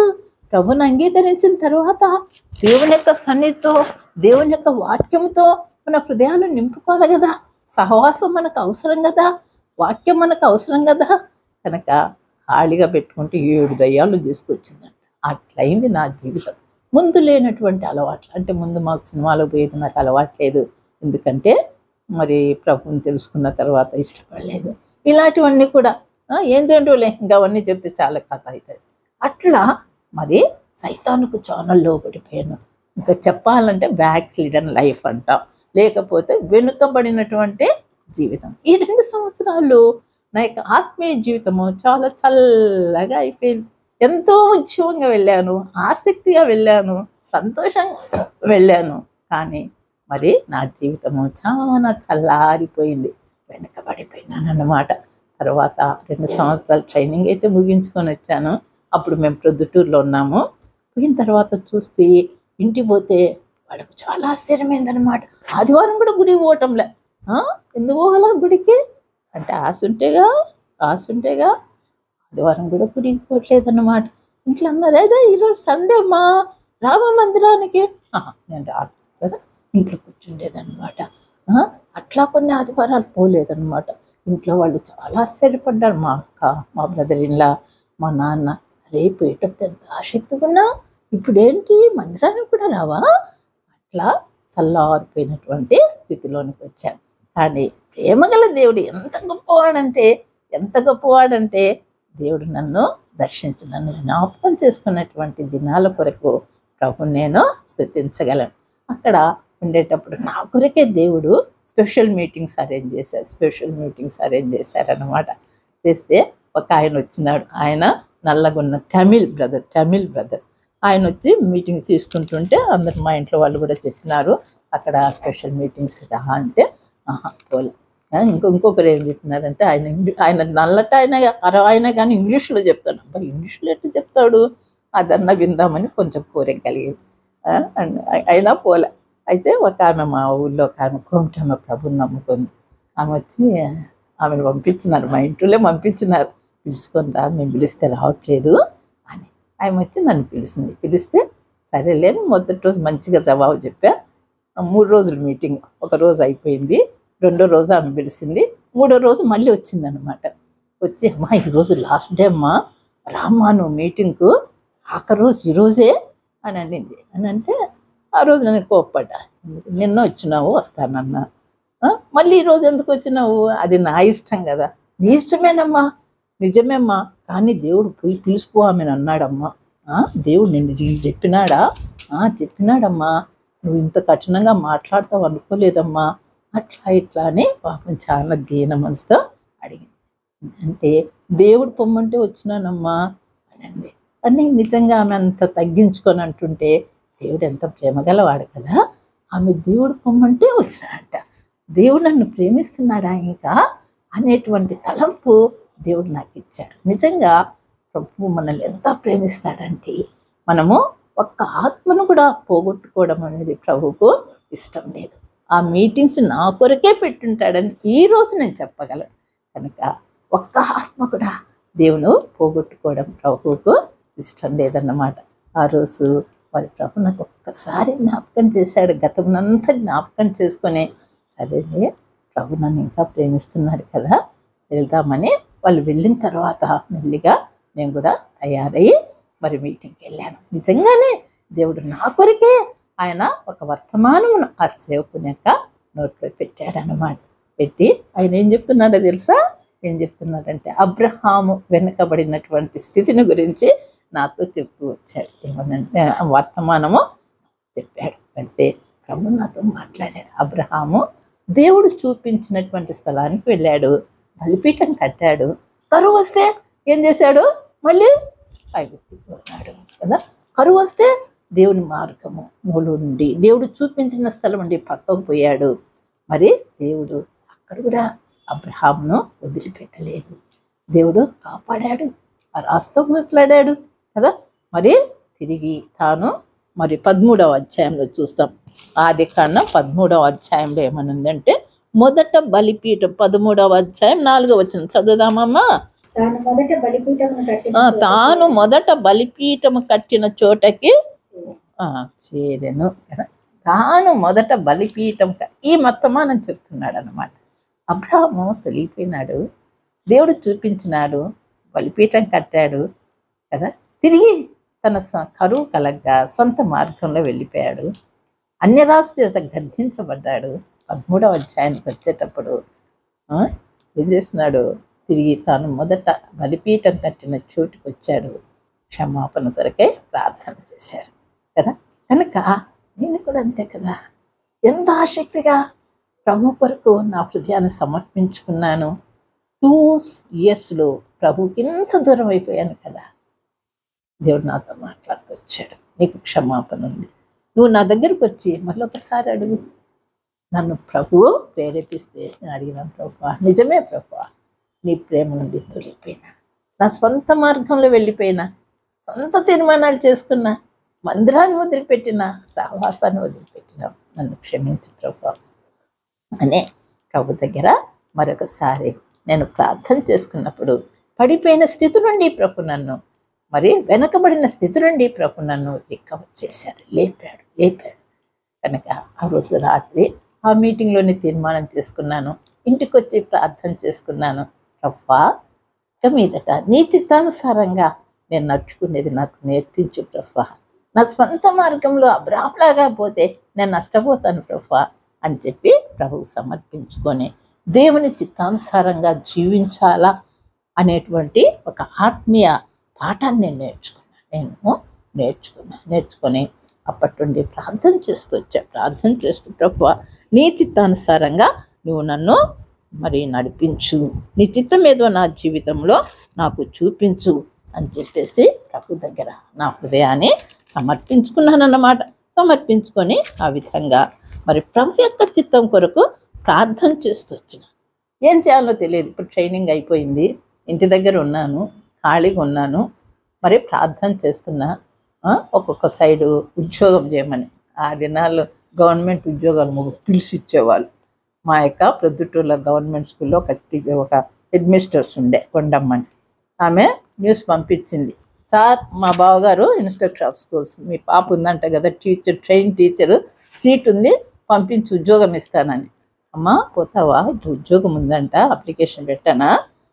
ప్రభుని అంగీకరించిన తర్వాత దేవుని యొక్క సన్నిధితో దేవుని యొక్క వాక్యంతో మన హృదయాలు నింపుకోవాలి కదా సహవాసం మనకు అవసరం కదా వాక్యం మనకు అవసరం కదా కనుక ఖాళీగా పెట్టుకుంటే ఏడు దయ్యాలు తీసుకొచ్చిందంట అట్లయింది నా జీవితం ముందు లేనటువంటి అలవాట్లు అంటే ముందు మాకు సినిమాలో పోయేది నాకు అలవాట్లేదు ఎందుకంటే మరి ప్రభుని తెలుసుకున్న తర్వాత ఇష్టపడలేదు ఇలాంటివన్నీ కూడా ఆ, ఏం తింటూలే ఇంకా అవన్నీ చెప్తే చాలా కథ అవుతుంది అట్లా మరి సైతానుకు ఛానల్లో పడిపోయాను ఇంకా చెప్పాలంటే బ్యాక్ స్లీడన్ లైఫ్ అంటాం లేకపోతే వెనుకబడినటువంటి జీవితం ఈ రెండు సంవత్సరాలు నా యొక్క ఆత్మీయ జీవితము చాలా చల్లగా అయిపోయింది ఎంతో ఉద్యోగంగా వెళ్ళాను ఆసక్తిగా వెళ్ళాను సంతోషంగా వెళ్ళాను కానీ మరి నా జీవితము చాలా చల్లారిపోయింది వెనకబడిపోయినాను అన్నమాట తర్వాత రెండు సంవత్సరాలు ట్రైనింగ్ అయితే ముగించుకొని వచ్చాను అప్పుడు మేము ప్రొద్దుటూరులో ఉన్నాము పోయిన తర్వాత చూస్తే ఇంటికి పోతే వాళ్ళకు చాలా ఆశ్చర్యమైందనమాట ఆదివారం కూడా గుడికి పోవటంలే ఆ? ఎందుకు పోవాలా గుడికి అంటే ఆశ ఉంటేగా ఆశ ఉంటేగా ఆదివారం కూడా గుడికి పోవట్లేదన్నమాట ఇంట్లో అన్నారు అదే ఈరోజు సండే అమ్మా రామ మందిరానికి ఆహా, నేను రాను కదా ఇంట్లో కూర్చుండేదన్నమాట ఆ? అట్లా కొన్ని ఆదివారాలు పోలేదన్నమాట ఇంట్లో వాళ్ళు చాలా ఆశ్చర్యపడ్డారు మా అక్క మా బ్రదర్ ఇన్లా మా నాన్న రేపు ఏటప్పుడు ఎంత ఆసక్తిగా ఉన్నావు ఇప్పుడేంటి మందిరానికి కూడా రావా అట్లా చల్లారిపోయినటువంటి స్థితిలోనికి వచ్చాను కానీ ప్రేమగల దేవుడు ఎంత గొప్పవాడంటే ఎంత గొప్పవాడంటే దేవుడు నన్ను దర్శించి నన్ను జ్ఞాపకం చేసుకున్నటువంటి దినాల కొరకు ప్రభు నేను స్థుతించగలను అక్కడ ఉండేటప్పుడు నా కొరకే దేవుడు స్పెషల్ మీటింగ్స్ అరేంజ్ చేశారు స్పెషల్ మీటింగ్స్ అరేంజ్ చేశారన్నమాట చేస్తే ఒక ఆయన వచ్చినాడు ఆయన నల్లగున్న తమిళ్ బ్రదర్ తమిళ్ బ్రదర్ ఆయన వచ్చి మీటింగ్స్ తీసుకుంటుంటే అందరు మా ఇంట్లో వాళ్ళు కూడా చెప్పినారు అక్కడ స్పెషల్ మీటింగ్స్ రా అంటే ఆహా పోలే ఆ, ఇంకో ఇంకొకరు ఏం చెప్పినారంటే ఆయన ఇంగ్లీ- ఆయన నల్లట ఆయన అర- ఆయన కానీ ఇంగ్లీష్లో చెప్తాడు అబ్బా ఇంగ్లీష్లో ఎట్లా చెప్తాడు అదన్నా విందామని కొంచెం కోరిక కలిగింది ఆ, అన్- అయినా పోలే అయితే ఒక ఆమె మా ఊళ్ళో ఒక ఆమె కోమటమ్మ ప్రభుని నమ్ముకుంది ఆమె వచ్చి ఆమెను పంపించినారు మా ఇంట్లో పంపించినారు పిలుచుకొని రా మేము పిలిస్తే రావట్లేదు అని ఆమె వచ్చి నన్ను పిలిచింది పిలిస్తే సరేలే మొదటి రోజు మంచిగా జవాబు చెప్పా ఆ మూడు రోజులు మీటింగ్ ఒక రోజు అయిపోయింది రెండో రోజు ఆమె పిలిచింది మూడో రోజు మళ్ళీ వచ్చిందనమాట వచ్చి అమ్మా ఈరోజు లాస్ట్ డే అమ్మా రామ్మా నువ్వు మీటింగ్కు ఆఖరి రోజు ఈరోజే అని అనింది అని అంటే ఆ రోజు నేను కోప్పడ్డా ఎందుకు నిన్న వచ్చినావు వస్తానన్నా ఆ, మళ్ళీ ఈరోజు ఎందుకు వచ్చినావు అది నా ఇష్టం కదా నీ ఇష్టమేనమ్మా నిజమేమ్మా కానీ దేవుడు పోయి పిలిచిపో ఆమెను అన్నాడమ్మా ఆ, దేవుడు నిన్ను జీ- చెప్పినాడా ఆ, చెప్పినాడమ్మా నువ్వు ఇంత కఠినంగా మాట్లాడతావు అనుకోలేదమ్మా అట్లా ఇట్లా అని పాపం చాలా దీన మనసుతో అడిగింది అంటే దేవుడు పొమ్మంటే వచ్చినానమ్మా అని అంది అని నిజంగా ఆమె అంత తగ్గించుకొని అంటుంటే దేవుడు ఎంత ప్రేమగలవాడు కదా ఆమె దేవుడు పొమ్మంటే వచ్చినాడంట దేవుడు నన్ను ప్రేమిస్తున్నాడా ఇంకా అనేటువంటి తలంపు దేవుడు నాకు ఇచ్చాడు నిజంగా ప్రభు మనల్ని ఎంత ప్రేమిస్తాడంటే మనము ఒక్క ఆత్మను కూడా పోగొట్టుకోవడం అనేది ప్రభువుకు ఇష్టం లేదు ఆ మీటింగ్స్ నా కొరకే పెట్టుంటాడని ఈ రోజు నేను చెప్పగలను కనుక ఒక్క ఆత్మ కూడా దేవును పోగొట్టుకోవడం ప్రభువుకు ఇష్టం లేదన్నమాట ఆ రోజు మరి ప్రభు నాకు ఒక్కసారి జ్ఞాపకం చేశాడు గతమునంతా జ్ఞాపకం చేసుకొని సరేలే ప్రభు నన్ను ఇంకా ప్రేమిస్తున్నాడు కదా వెళ్దామని వాళ్ళు వెళ్ళిన తర్వాత మెల్లిగా నేను కూడా తయారయ్యి మరి మీటింగ్కి వెళ్ళాను నిజంగానే దేవుడు నా కొరకే ఆయన ఒక వర్తమానమును ఆ సేవకుని యొక్క నోట్లో పెట్టాడనమాట పెట్టి ఆయన ఏం చెప్తున్నాడో తెలుసా ఏం చెప్తున్నాడంటే అబ్రహాము వెనుకబడినటువంటి స్థితిని గురించి నాతో చెప్తూ వచ్చాడు ఏమనంటే ఆ వర్తమానము చెప్పాడు అంటే ప్రభు నాతో మాట్లాడాడు అబ్రహాము దేవుడు చూపించినటువంటి స్థలానికి వెళ్ళాడు బలిపీఠం కట్టాడు కరువు వస్తే ఏం చేశాడు మళ్ళీ పైకెత్తిపోయాడు కదా కరువు వస్తే దేవుని మార్గము మూలు నుండి దేవుడు చూపించిన స్థలం నుండి పక్కకు పోయాడు మరి దేవుడు అక్కడ కూడా అబ్రహాంను వదిలిపెట్టలేదు దేవుడు కాపాడాడు ఆ రాస్తో మాట్లాడాడు కదా మరి తిరిగి తాను మరి పదమూడవ అధ్యాయంలో చూస్తాం ఆది కాండం పదమూడవ అధ్యాయంలో ఏమనుందంటే మొదట బలిపీఠం పదమూడవ అధ్యాయం నాలుగవ వచ్చిన చదువుదామమ్మా తాను మొదట బలిపీఠమును కట్టిన ఆ, చోట తాను మొదట బలిపీఠము కట్టిన చోటకి ఆ, చేరెను తాను మొదట బలిపీఠం క- ఈ మొత్తమానం చెప్తున్నాడు అనమాట అబ్రాహము తొలిగిపోయినాడు దేవుడు చూపించినాడు బలిపీఠం కట్టాడు కదా తిరిగి తన స- కరువు కలగ్గా సొంత మార్గంలో వెళ్ళిపోయాడు అన్యరాశి చేత గద్దించబడ్డాడు పదమూడవ అధ్యాయానికి వచ్చేటప్పుడు ఆ, ఏం చేస్తున్నాడు తిరిగి తాను మొదట బలిపీఠం కట్టిన చోటుకు వచ్చాడు క్షమాపణ కొరకే ప్రార్థన చేశారు కదా కనుక నేను కూడా అంతే కదా ఎంత ఆసక్తిగా ప్రభు కొరకు నా హృదయాన్ని సమర్పించుకున్నాను టూ ఇయర్స్లో ప్రభుకి ఇంత దూరం అయిపోయాను కదా దేవుడు నాతో మాట్లాడుతూ వచ్చాడు నీకు క్షమాపణ ఉంది నువ్వు నా దగ్గరకు వచ్చి మళ్ళీ ఒకసారి అడుగు నన్ను ప్రభువు ప్రేరేపిస్తే నేను అడిగినాను ప్రభు నిజమే ప్రభు నీ ప్రేమ నుండి తొలిపోయినా నా సొంత మార్గంలో వెళ్ళిపోయినా సొంత తీర్మానాలు చేసుకున్నా మందిరాన్ని వదిలిపెట్టిన సహవాసాన్ని వదిలిపెట్టిన నన్ను క్షమించు ప్రభు అనే ప్రభు దగ్గర మరొకసారి నేను ప్రార్థన చేసుకున్నప్పుడు పడిపోయిన స్థితి నుండి ప్రభు నన్ను మరి వెనకబడిన స్థితి నుండి ప్రభు నన్ను రికవర్ చేశాడు లేపాడు లేపాడు కనుక ఆ రోజు రాత్రి ఆ మీటింగ్లోని తీర్మానం చేసుకున్నాను ఇంటికి వచ్చి ప్రార్థన చేసుకున్నాను ప్రభా ఇక మీదట నీ చిత్తానుసారంగా నేను నడుచుకునేది నాకు నేర్పించు ప్రభా నా స్వంత మార్గంలో అబ్రాహ్లాగా పోతే నేను నష్టపోతాను ప్రభా అని చెప్పి ప్రభువు సమర్పించుకొని దేవుని చిత్తానుసారంగా జీవించాలా అనేటువంటి ఒక ఆత్మీయ పాఠాన్ని నేను నేర్చుకున్నాను నేను నేర్చుకున్నా నేర్చుకొని అప్పటి నుండి ప్రార్థన చేస్తూ వచ్చా ప్రార్థన చేస్తూ ప్రభు నీ చిత్తానుసారంగా నువ్వు నన్ను మరి నడిపించు నీ చిత్తం ఏదో నా జీవితంలో నాకు చూపించు అని చెప్పేసి ప్రభు దగ్గర నా హృదయాన్ని సమర్పించుకున్నాను అన్నమాట సమర్పించుకొని ఆ విధంగా మరి ప్రభు యొక్క చిత్తం కొరకు ప్రార్థన చేస్తూ వచ్చిన ఏం చేయాలో తెలియదు ఇప్పుడు ట్రైనింగ్ అయిపోయింది ఇంటి దగ్గర ఉన్నాను ఖాళీగా ఉన్నాను మరి ప్రార్థన చేస్తున్నా ఆ, ఒక్కొక్క సైడు ఉద్యోగం చేయమని ఆ దినాల్లో గవర్నమెంట్ ఉద్యోగాలు మాకు పిలిచి ఇచ్చేవాళ్ళు మా యొక్క ప్రొద్దుటూరులో గవర్నమెంట్ స్కూల్లో ఒక టీచర్ ఒక హెడ్ మిస్టర్స్ ఉండే కొండమ్మని ఆమె న్యూస్ పంపించింది సార్ మా బావగారు ఇన్స్పెక్టర్ ఆఫ్ స్కూల్స్ మీ పాప ఉందంట కదా టీచర్ ట్రైన్ టీచరు సీట్ ఉంది పంపించి ఉద్యోగం ఇస్తానని అమ్మా పోతావా ఇట్లా ఉద్యోగం ఉందంట అప్లికేషన్ పెట్టానా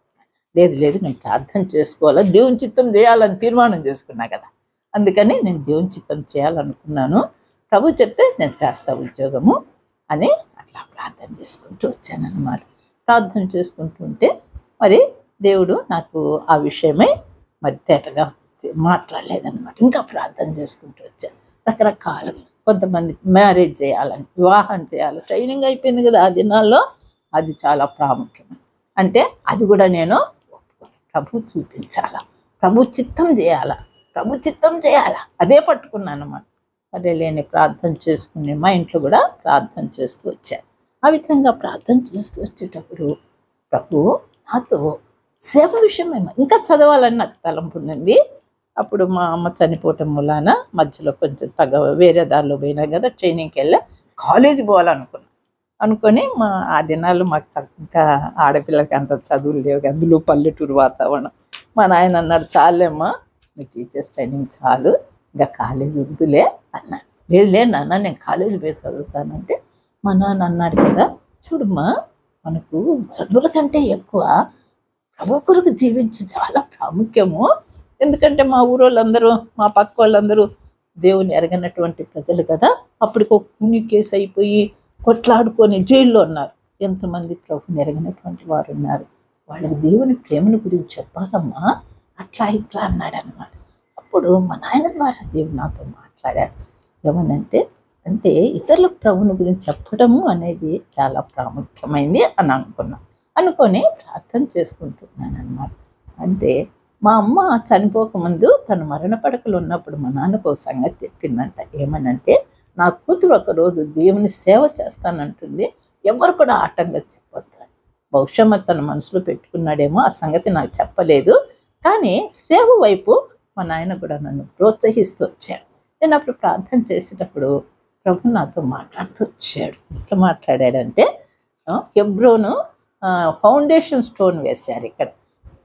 లేదు లేదు నేను ప్రార్థన చేసుకోవాలా దేవుని చిత్తం చేయాలని తీర్మానం చేసుకున్నా కదా అందుకని నేను దేవుని చిత్తం చేయాలనుకున్నాను ప్రభు చెప్తే నేను చేస్తా ఉద్యోగము అని అట్లా ప్రార్థన చేసుకుంటూ వచ్చానన్నమాట ప్రార్థన చేసుకుంటూ ఉంటే మరి దేవుడు నాకు ఆ విషయమై మరి తేటగా మాట్లాడలేదన్నమాట ఇంకా ప్రార్థన చేసుకుంటూ వచ్చాను రకరకాలుగా కొంతమంది మ్యారేజ్ చేయాలని వివాహం చేయాలి ట్రైనింగ్ అయిపోయింది కదా ఆ దినాల్లో అది చాలా ప్రాముఖ్యం అంటే అది కూడా నేను ఒప్పుకోను. ప్రభు చూపించాలా ప్రభు చిత్తం చేయాలా ప్రభు చిత్తం చేయాలా అదే పట్టుకున్నాను అన్నమాట సరే లేని ప్రార్థన చేసుకుని మా ఇంట్లో కూడా ప్రార్థన చేస్తూ వచ్చాను ఆ విధంగా ప్రార్థన చేస్తూ వచ్చేటప్పుడు ప్రభు నాతో సేవ విషయమే ఇంకా చదవాలని నాకు తలంపు ఉంది అప్పుడు మా అమ్మ చనిపోవటం మూలాన మధ్యలో కొంచెం తగ్గ వేరే దారిలో పోయినా కదా ట్రైనింగ్కి వెళ్ళా కాలేజీ పోవాలనుకున్నా అనుకొని మా ఆ దినాలు మాకు చక్కగా ఆడపిల్లకి అంత చదువులు లేవు అందులో పల్లెటూరు వాతావరణం మా నాయన అన్నాడు చాలేమ్మా మీ టీచర్స్ ట్రైనింగ్ చాలు ఇంకా కాలేజీ వద్దులే అన్నాడు లేదు లేదు నాన్న నేను కాలేజీ పోయి చదువుతానంటే మా నాన్న అన్నాడు కదా చూడమ్మా మనకు చదువుల కంటే ఎక్కువ ప్రభు కొరకు జీవించి చాలా ప్రాముఖ్యము ఎందుకంటే మా ఊరోళ్ళందరూ మా పక్క వాళ్ళందరూ దేవుని ఎరగనటువంటి ప్రజలు కదా అప్పటికి ఒక కూని కేసు అయిపోయి కొట్లాడుకొని జైల్లో ఉన్నారు ఎంతమంది ప్రభుని ఎరగనటువంటి వారు ఉన్నారు వాళ్ళకి దేవుని ప్రేమను గురించి చెప్పాలమ్మా అట్లా ఇట్లా అన్నాడు అనమాట అప్పుడు మా నాయన ద్వారా దేవుడు నాతో మాట్లాడాడు ఏమనంటే అంటే ఇతరులకు ప్రభుని గురించి చెప్పడము అనేది చాలా ప్రాముఖ్యమైంది అని అనుకున్నా అనుకొని ప్రార్థన చేసుకుంటున్నాను అనమాట అంటే మా అమ్మ చనిపోకముందు తను మరణ పడకలు ఉన్నప్పుడు మా నాన్నకు ఒక సంగతి చెప్పిందంట ఏమనంటే నా కూతురు ఒకరోజు దేవుని సేవ చేస్తానంటుంది ఎవరు కూడా ఆటంగా చెప్పొద్దు అని బహుశా మరి తన మనసులో పెట్టుకున్నాడేమో ఆ సంగతి నాకు చెప్పలేదు కానీ సేవ వైపు మా నాయన కూడా నన్ను ప్రోత్సహిస్తూ వచ్చాడు నేను అప్పుడు ప్రార్థన చేసేటప్పుడు ప్రభు నాతో మాట్లాడుతూ వచ్చాడు ఎట్లా మాట్లాడాడంటే ఆ, హెబ్రోను ఆ, ఫౌండేషన్ స్టోన్ వేశారు ఇక్కడ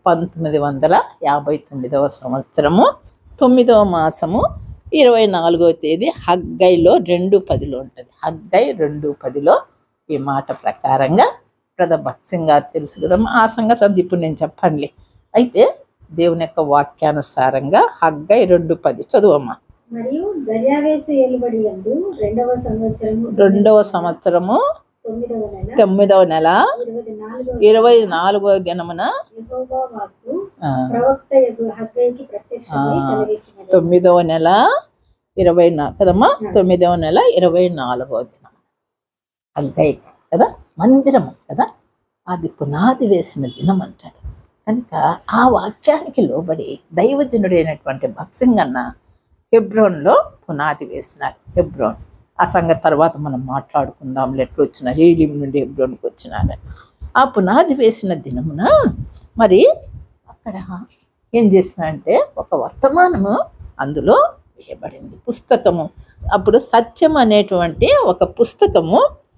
పంతొమ్మిది వందల యాభై తొమ్మిదవ సంవత్సరము తొమ్మిదవ మాసము ఇరవై నాలుగవ తేదీ హగ్గైలో రెండు పదిలో ఉంటుంది హగ్గై రెండు పదిలో ఈ మాట ప్రకారంగా బ్రదర్ భక్సింగ్ గారు తెలుసు కదమ్మా ఆ సంగతి అంతా ఇప్పుడు నేను చెప్పండి అయితే దేవుని యొక్క వాక్యానుసారంగా హగ్గై రెండు పది చదువమ్మా మరియు దర్యావేసు ఏలుబడి యందు రెండవ సంవత్సరము రెండవ సంవత్సరము తొమ్మిదవ నెల తొమ్మిదవ నెల ఇరవై నాలుగవ ఇరవై నాలుగవ దినమున యెహోవా వాక్కు ఆ, ప్రవక్త యగు హగ్గయికి ప్రత్యక్షమై ఆ, సెలవిచ్చినది తొమ్మిదవ నెల ఇరవై నా కదమ్మా తొమ్మిదవ నెల ఇరవై నాలుగవ దినం అగ్గై కదా మందిరము కదా అది పునాది వేసిన దినం అంటాడు కనుక ఆ వాక్యానికి లోబడి దైవజనుడైనటువంటి భక్సింగ్ అన్న హెబ్రోన్లో పునాది వేసినారు హెబ్రోన్ ఆ సంగతి తర్వాత మనం మాట్లాడుకుందాం ఎట్లు వచ్చినారు ఏలిం నుండి హెబ్రోన్కి వచ్చినారని ఆ పునాది వేసిన దినమున మరి అక్కడ ఏం చేసినారంటే ఒక వర్తమానము అందులో వేయబడింది పుస్తకము అప్పుడు సత్యం అనేటువంటి ఒక పుస్తకము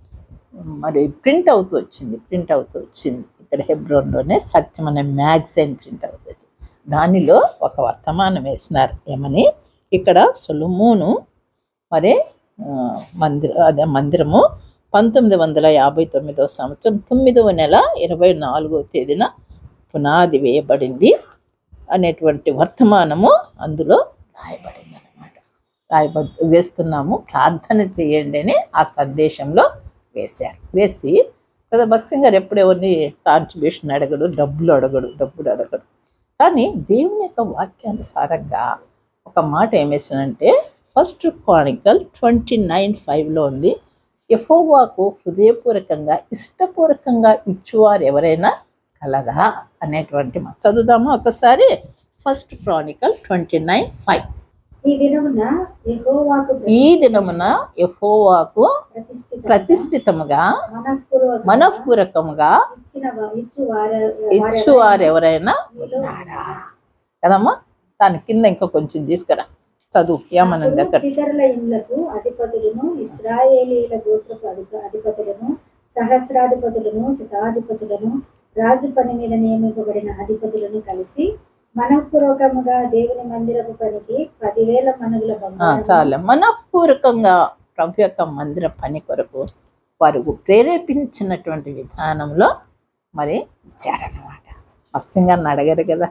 మరి ప్రింట్ అవుతూ వచ్చింది ప్రింట్ అవుతూ వచ్చింది ఇక్కడ హెబ్రోన్లోనే సత్యం అనే మ్యాగజైన్ ప్రింట్ అవుతుంది దానిలో ఒక వర్తమానం వేసినారు ఏమని ఇక్కడ సొలమోను మరి ఆ, మందిర అదే మందిరము పంతొమ్మిది వందల యాభై తొమ్మిదవ సంవత్సరం తొమ్మిదవ నెల ఇరవై నాలుగవ తేదీన పునాది వేయబడింది అనేటువంటి వర్తమానము అందులో రాయబడింది అనమాట రాయబడి వేస్తున్నాము ప్రార్థన చేయండి అని ఆ సందేశంలో వేశారు వేసి కదా భక్సింగ్ గారు ఎప్పుడు ఎవరిని కాంట్రిబ్యూషన్ అడగడు డబ్బులు అడగడు డబ్బులు అడగడు కానీ దేవుని యొక్క వాక్యానుసారంగా ఒక మాట ఏమేసానంటే ఫస్ట్ క్రానికల్ ట్వంటీ నైన్ ఫైవ్లో ఉంది యహోవాకు హృదయపూర్వకంగా ఇష్టపూర్వకంగా ఇచ్చువారు ఎవరైనా కలరా అనేటువంటి మాట చదువుదామా ఒకసారి first chronicle twenty nine five ఈ దినమున యెహోవాకు ఈ దినమున యహోవాకు ప్రతిష్ఠిత ప్రతిష్ఠితముగా మనఃపూర్వకంగా మనఃపూర్వకముగా ఇచ్చిన వా- ఇచ్చు వారు ఇచ్చువారు ఎవరైనా ఉన్నారా కదమ్మా దాని కింద ఇంకా కొంచెం తీసుకురా చదువు ఏమనుంది అక్కడ పితరుల ఇండ్లకు అధిపతులను ఇస్రాయేలీల గోత్రపు అధిప- అధిపతులను సహస్రాధిపతులను శతాధిపతులను రాజు పని మీద నియమింపబడిన అధిపతులను కలిసి మనఃపూర్వకముగా దేవుని మందిరపు పనికి పదివేల మనుగుల ఆ, బంగారం చాలు మనఃపూర్వకంగా ప్రభు యొక్క మందిర పని కొరకు వారు ప్రేరేపించినటువంటి విధానంలో మరి ఇచ్చారన్నమాట భక్సింగ్ గారిని అడగరు కదా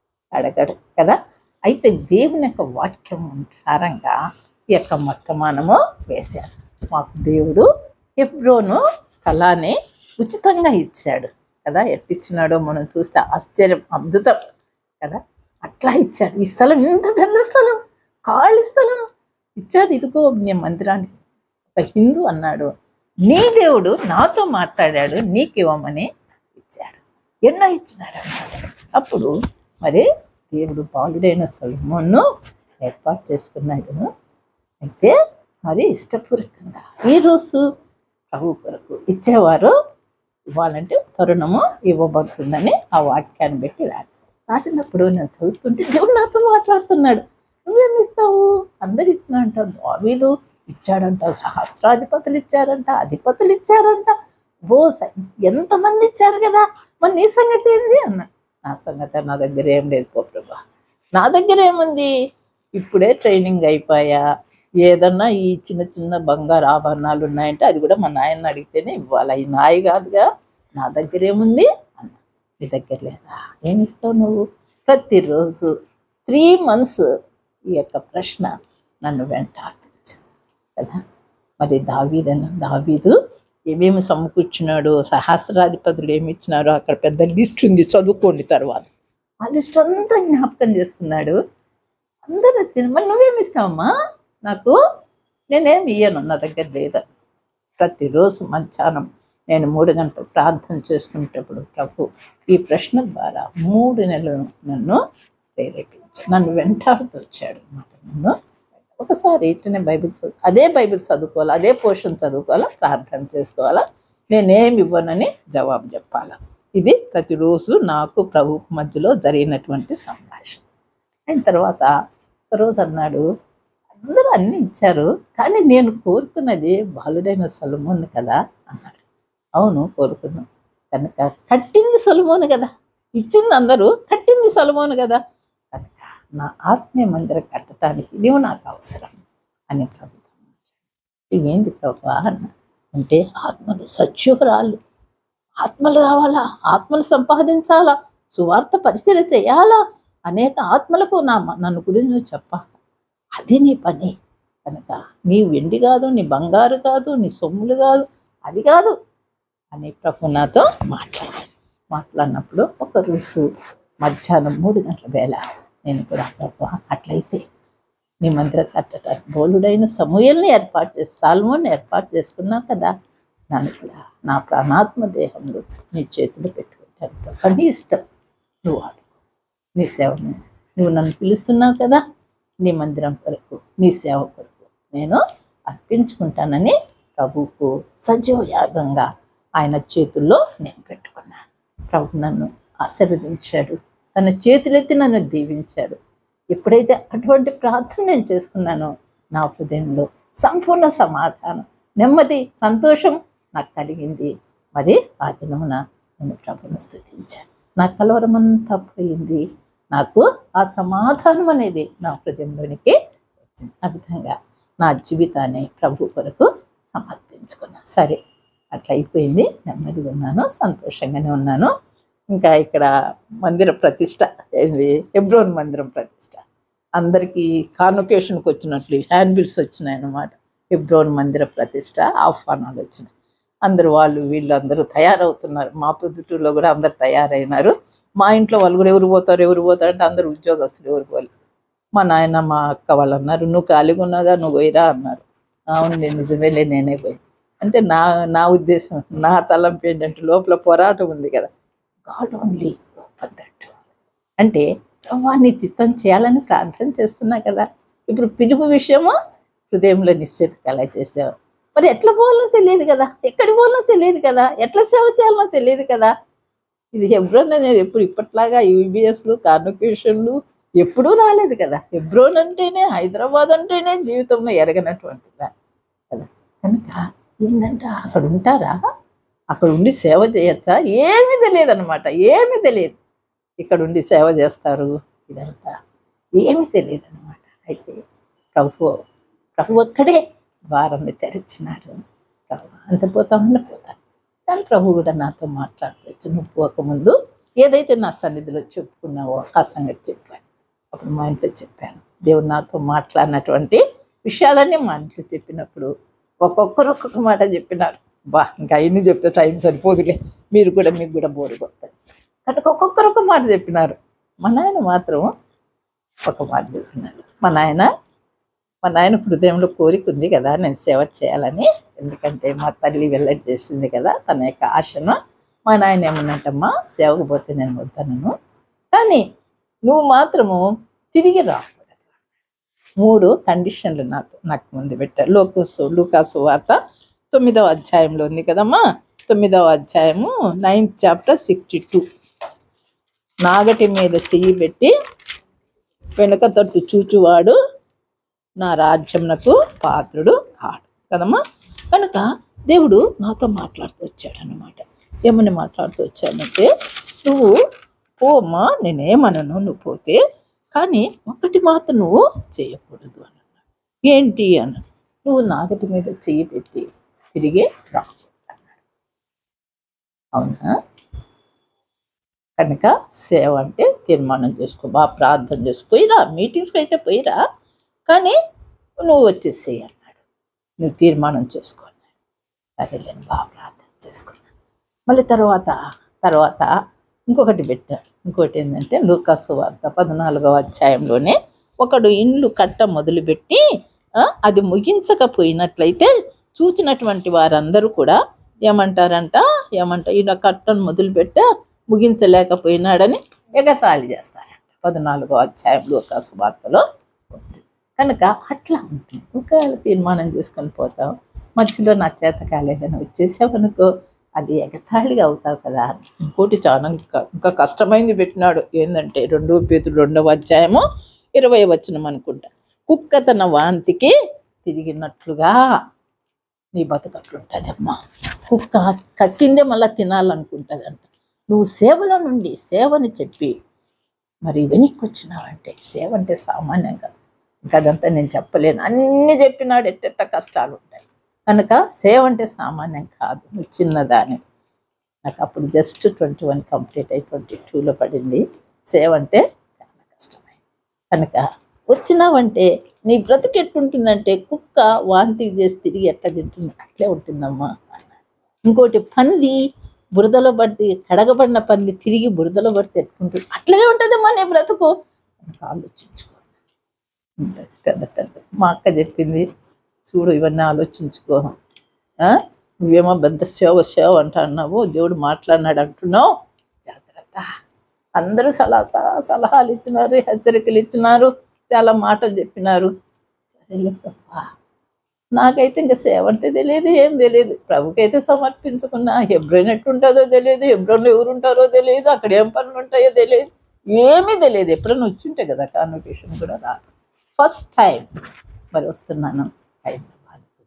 అడగడు కదా అయితే దేవుని యొక్క వాక్యం సారంగా ఈ యొక్క వర్తమానము వేశారు మాకు దేవుడు హెబ్రోను స్థలాన్ని ఉచితంగా ఇచ్చాడు కదా ఎట్టిచ్చినాడో మనం చూస్తే ఆశ్చర్యం అద్భుతం కదా అట్లా ఇచ్చాడు ఈ స్థలం ఇంత పెద్ద స్థలం ఖాళీ స్థలం ఇచ్చాడు ఇదిగో నీ మందిరానికి ఒక హిందూ అన్నాడు నీ దేవుడు నాతో మాట్లాడాడు నీకు ఇవ్వమని ఇచ్చాడు ఎన్నో ఇచ్చినాడు అన్నాడు అప్పుడు మరి దేవుడు బాలుడైన సొలమోన్ను ఏర్పాటు చేసుకున్నాడు అయితే మరి ఇష్టపూర్వకంగా ఈరోజు ప్రభు కొరకు ఇచ్చేవారు ఇవ్వాలంటే తరుణము ఇవ్వబడుతుందని ఆ వాక్యాన్ని పెట్టి రాదు రాసినప్పుడు నేను చదువుతుంటే దేవుడు నాతో మాట్లాడుతున్నాడు నువ్వేమి ఇస్తావు అందరు ఇచ్చినంట దావీదు ఇచ్చాడంట సహస్రాధిపతులు ఇచ్చారంట అధిపతులు ఇచ్చారంట ఓ స- ఎంతమంది ఇచ్చారు కదా మరి నీ సంగతి ఏంది అన్న నా సంగతి నా దగ్గర ఏం లేదు పో ప్రభా నా దగ్గర ఏముంది ఇప్పుడే ట్రైనింగ్ అయిపోయా ఏదన్నా ఈ చిన్న చిన్న బంగారు ఆభరణాలు ఉన్నాయంటే అది కూడా మా నాయన అడిగితేనే ఇవ్వాలి అవి నాయి కాదుగా నా దగ్గర ఏముంది అన్న నీ దగ్గర లేదా ఏమి ఇస్తావు నువ్వు ప్రతిరోజు త్రీ మంత్స్ ఈ యొక్క ప్రశ్న నన్ను వెంటాడుతుంది కదా మరి దావీదన్న దావీదు ఏమేమి సమకూర్చున్నాడు సహస్రాధిపతులు ఏమి ఇచ్చినారో అక్కడ పెద్ద లిస్ట్ ఉంది చదువుకోండి తర్వాత ఆ లిస్ట్ అంతా జ్ఞాపకం చేస్తున్నాడు అందరూ వచ్చిన మరి నువ్వేమి ఇస్తావమ్మా నాకు నేనేం ఇయ్యను నా దగ్గర లేదా ప్రతిరోజు మధ్యాహ్నం నేను మూడు గంటలు ప్రార్థన చేసుకునేటప్పుడు ప్రభు ఈ ప్రశ్న ద్వారా మూడు నెలలు నన్ను ప్రేరేపించాడు నన్ను వెంటాడుతూ వచ్చాడు అన్నమాట నన్ను ఒకసారి ఇట్లనే బైబిల్ చదువు అదే బైబిల్ చదువుకోవాలా అదే పోర్షన్ చదువుకోవాలా ప్రార్థన చేసుకోవాలా నేనేమి ఇవ్వనని జవాబు చెప్పాలా ఇది ప్రతిరోజు నాకు ప్రభు మధ్యలో జరిగినటువంటి సంభాషణ అయిన తర్వాత ఒకరోజు అన్నాడు అందరూ అన్ని ఇచ్చారు కానీ నేను కోరుకున్నది బాలుడైన సొలమోన్ కదా అన్నాడు అవును కోరుకున్నాను కనుక కట్టింది సొలమోను కదా ఇచ్చింది అందరూ కట్టింది సొలమోను కదా కనుక నా ఆత్మీయ మందిరం కట్టడానికి నీవు నాకు అవసరం అని ప్రభుత్వం ఏంది ప్రభు అన్న అంటే ఆత్మలు సత్యురాలు ఆత్మలు కావాలా ఆత్మలు సంపాదించాలా సువార్త పరిచయం చేయాలా అనేక ఆత్మలకు నా నన్ను గురించి నువ్వు చెప్పాలి అది నీ పని కనుక నీ వెండి కాదు నీ బంగారు కాదు నీ సొమ్ములు కాదు అది కాదు అని ప్రభు నాతో మాట్లాడాను మాట్లాడినప్పుడు ఒక రోజు మధ్యాహ్నం మూడు గంటల వేళ నేను కూడా ప్రభు అట్లయితే నీ మందిరం కట్టడానికి బోలుడైన సమూహల్ని ఏర్పాటు చేసి సాల్మోని ఏర్పాటు చేసుకున్నావు కదా నన్ను కూడా నా ప్రాణాత్మ దేహంలో నీ చేతులు పెట్టుకుంటాను ప్రభు నీ ఇష్టం నువ్వు ఆడుకో నీ సేవను నువ్వు నన్ను పిలుస్తున్నావు కదా నీ మందిరం కొరకు నీ సేవ కొరకు నేను అర్పించుకుంటానని ప్రభువుకు సజీవ యాగంగా ఆయన చేతుల్లో నేను పెట్టుకున్నాను ప్రభు నన్ను ఆశీర్వదించాడు తన చేతులెత్తి నన్ను దీవించాడు ఎప్పుడైతే అటువంటి ప్రార్థన నేను చేసుకున్నానో నా హృదయంలో సంపూర్ణ సమాధానం నెమ్మది సంతోషం నాకు కలిగింది మరి ఆ దినమున నేను ప్రభుని స్థుతించాను నా కలవరమంతా పోయింది నాకు ఆ సమాధానం అనేది నా హృదయంలోనికి వచ్చింది ఆ విధంగా నా జీవితాన్ని ప్రభు కొరకు సమర్పించుకున్నాను సరే అట్లా అయిపోయింది నెమ్మదిగా ఉన్నాను సంతోషంగానే ఉన్నాను ఇంకా ఇక్కడ మందిర ప్రతిష్ట ఏంది హెబ్రోన్ మందిరం ప్రతిష్ట అందరికీ కాన్వకేషన్కి వచ్చినట్లు హ్యాండ్ బిల్స్ వచ్చినాయి అన్నమాట హెబ్రోన్ మందిర ప్రతిష్ట ఆహ్వానాలు వచ్చినాయి అందరు వాళ్ళు వీళ్ళు అందరూ తయారవుతున్నారు మా పొద్దుటూరులో కూడా అందరు తయారైనారు మా ఇంట్లో వాళ్ళు కూడా ఎవరు పోతారు ఎవరు పోతారు అంటే అందరు ఉద్యోగస్తులు ఎవరు పోలేదు మా నాయన మా అక్క వాళ్ళు అన్నారు నువ్వు ఖాళీగా ఉన్నాగా నువ్వు పోయిరా అన్నారు అవును నేను నిజమేలే నేనే పోయి అంటే నా నా ఉద్దేశం నా తలంపు ఏంటంటే లోపల పోరాటం ఉంది కదా గాడ్ ఓన్లీ పద్ధట్టు అంటే ప్రభా నీ చిత్తం చేయాలని ప్రార్థన చేస్తున్నా కదా ఇప్పుడు పిలుపు విషయము హృదయంలో నిశ్చిత కళ చేసావు మరి ఎట్లా పోవాలో తెలియదు కదా ఎక్కడికి పోవాలో తెలియదు కదా ఎట్లా సేవ చేయాలో తెలియదు కదా ఇది హెబ్రోన్ అనేది ఎప్పుడు ఇప్పట్లాగా యూబిఎస్లు కాన్వకేషన్లు ఎప్పుడూ రాలేదు కదా హెబ్రోన్ అంటేనే హైదరాబాద్ అంటేనే జీవితంలో ఎరగనటువంటిదా కదా కనుక ఏంటంటే అక్కడ ఉంటారా అక్కడ ఉండి సేవ చేయొచ్చా ఏమీ తెలియదు అనమాట ఏమీ తెలియదు ఇక్కడ ఉండి సేవ చేస్తారు ఇదంతా ఏమీ తెలియదు అనమాట అయితే ప్రభు ప్రభు ఒక్కడే ద్వారాన్ని తెరిచినారు ప్రభు అంత పోతా ఉన్న పోతాను కానీ ప్రభు కూడా నాతో మాట్లాడవచ్చు నువ్వు పోకముందు ఏదైతే నా సన్నిధిలో చెప్పుకున్నావో ఆ సంగతి చెప్పాను అప్పుడు మా ఇంట్లో చెప్పాను దేవుడు నాతో మాట్లాడినటువంటి విషయాలన్నీ మా ఇంట్లో చెప్పినప్పుడు ఒక్కొక్కరు ఒక్కొక్క మాట చెప్పినారు బా ఇంకా అన్ని చెప్తే టైం సరిపోదులే మీరు కూడా మీకు కూడా బోరు కొడుతుంది కనుక ఒక్కొక్కరు ఒక మాట చెప్పినారు మా నాయన మాత్రం ఒక మాట చెప్పినాడు మా నాయన మా నాయన హృదయంలో కోరిక ఉంది కదా నేను సేవ చేయాలని ఎందుకంటే మా తల్లి వెల్లడి చేసింది కదా తన యొక్క ఆశను మా నాయన ఏమన్నట్టమ్మా సేవకు పోతే నేను వద్దనను కానీ నువ్వు మాత్రము తిరిగి రాకూడదు మూడు కండిషన్లు నాకు నాకు ముందు పెట్టారు లోకసు లూకాసు వార్త తొమ్మిదవ అధ్యాయంలో ఉంది కదమ్మా తొమ్మిదవ అధ్యాయము నైన్త్ చాప్టర్ సిక్స్టీ టూ నాగటి మీద చెయ్యి పెట్టి వెనుక తట్టు చూచువాడు నా రాజ్యంనకు పాత్రుడు కాడు కదమ్మా కనుక దేవుడు నాతో మాట్లాడుతూ వచ్చాడు అనమాట ఏమని మాట్లాడుతూ వచ్చాడంటే నువ్వు పోమ్మా నేనేమనను నువ్వు పోతే కానీ ఒకటి మాత్రం నువ్వు చేయకూడదు అని అన్నాడు. ఏంటి అన్న నువ్వు నాగటి మీద చెయ్యి పెట్టి తిరిగి రా అన్నాడు అవునా కనుక సేవ అంటే తీర్మానం చేసుకో బాగా ప్రార్థన చేసుకో పోయిరా మీటింగ్స్కి అయితే పోయిరా కానీ నువ్వు వచ్చేసేయి అన్నాడు నువ్వు తీర్మానం చేసుకో అన్నాడు సరేలేని బాగా ప్రార్థన చేసుకున్నాను మళ్ళీ తర్వాత తర్వాత ఇంకొకటి పెట్టాడు ఇంకోటి ఏంటంటే లూకాసు వార్త పద్నాలుగవ అధ్యాయంలోనే ఒకడు ఇండ్లు కట్ట మొదలుపెట్టి ఆ, అది ముగించకపోయినట్లయితే చూసినటువంటి వారందరూ కూడా ఏమంటారంట ఏమంట ఈయన కట్టను మొదలుపెట్టా ముగించలేకపోయినాడని ఎగతాళి చేస్తారంట పద్నాలుగో అధ్యాయం లూకాసు వార్తలో ఉంటుంది కనుక అట్లా ఉంటుంది ఒకవేళ తీర్మానం చేసుకొని పోతావు మధ్యలో నా చేత కాలేదని వచ్చేసావనుకో అది ఎగతాళిగా అవుతావు కదా ఇంకోటి చాలా ఇంకా ఇంకా కష్టమైంది పెట్టినాడు ఏంటంటే రెండవ పేతుడు రెండవ అధ్యాయము ఇరవై వచనం అనుకుంటా కుక్క తన వాంతికి తిరిగినట్లుగా నీ బతుకట్లుంటుంది అమ్మా కుక్క కక్కిందే మళ్ళీ తినాలనుకుంటుంది అంట నువ్వు సేవలో నుండి సేవని చెప్పి మరి వెనక్కి వచ్చినావంటే సేవ అంటే సామాన్యంగా ఇంకా అదంతా నేను చెప్పలేను అన్ని చెప్పినాడు ఎట్టెట్ట కష్టాలు ఉంటాయి కనుక సేవ అంటే సామాన్యం కాదు నువ్వు చిన్నదాని నాకు అప్పుడు జస్ట్ ట్వంటీ వన్ కంప్లీట్ అయి ట్వంటీ టూలో పడింది సేవ అంటే చాలా కష్టమైంది కనుక వచ్చినావంటే నీ బ్రతుకు ఎట్టుంటుందంటే కుక్క వాంతి చేసి తిరిగి ఎట్లా తింటుంది అట్లే ఉంటుందమ్మా అన్నాడు ఇంకోటి పంది బురదలో పడితే కడగబడిన పంది తిరిగి బురదలో పడితే ఎట్లుంటుంది అట్లనే ఉంటుందమ్మా నీ బ్రతుకు నాకు ఆలోచించుకో పెద్ద పెద్ద మా అక్క చెప్పింది చూడు ఇవన్నీ ఆలోచించుకో ఆ? నువ్వేమో పెద్ద సేవ సేవ అంటున్నావు దేవుడు మాట్లాడినాడు అంటున్నావు జాగ్రత్త అందరూ సలహా సలహాలు ఇచ్చినారు హెచ్చరికలు ఇచ్చినారు చాలా మాటలు చెప్పినారు సరేలే ప్రభా నాకైతే ఇంకా సేవ అంటే తెలియదు ఏం తెలియదు ప్రభుకైతే సమర్పించుకున్నా హెబ్రోన్ ఎట్టుంటుందో తెలియదు హెబ్రోన్లో ఎవరు ఉంటారో తెలియదు అక్కడ ఏం పనులు ఉంటాయో తెలియదు ఏమీ తెలియదు ఎప్పుడైనా వచ్చింటే కదా కాన్వకేషన్ కూడా రా ఫస్ట్ టైం మరి వస్తున్నాను హైదరాబాద్కు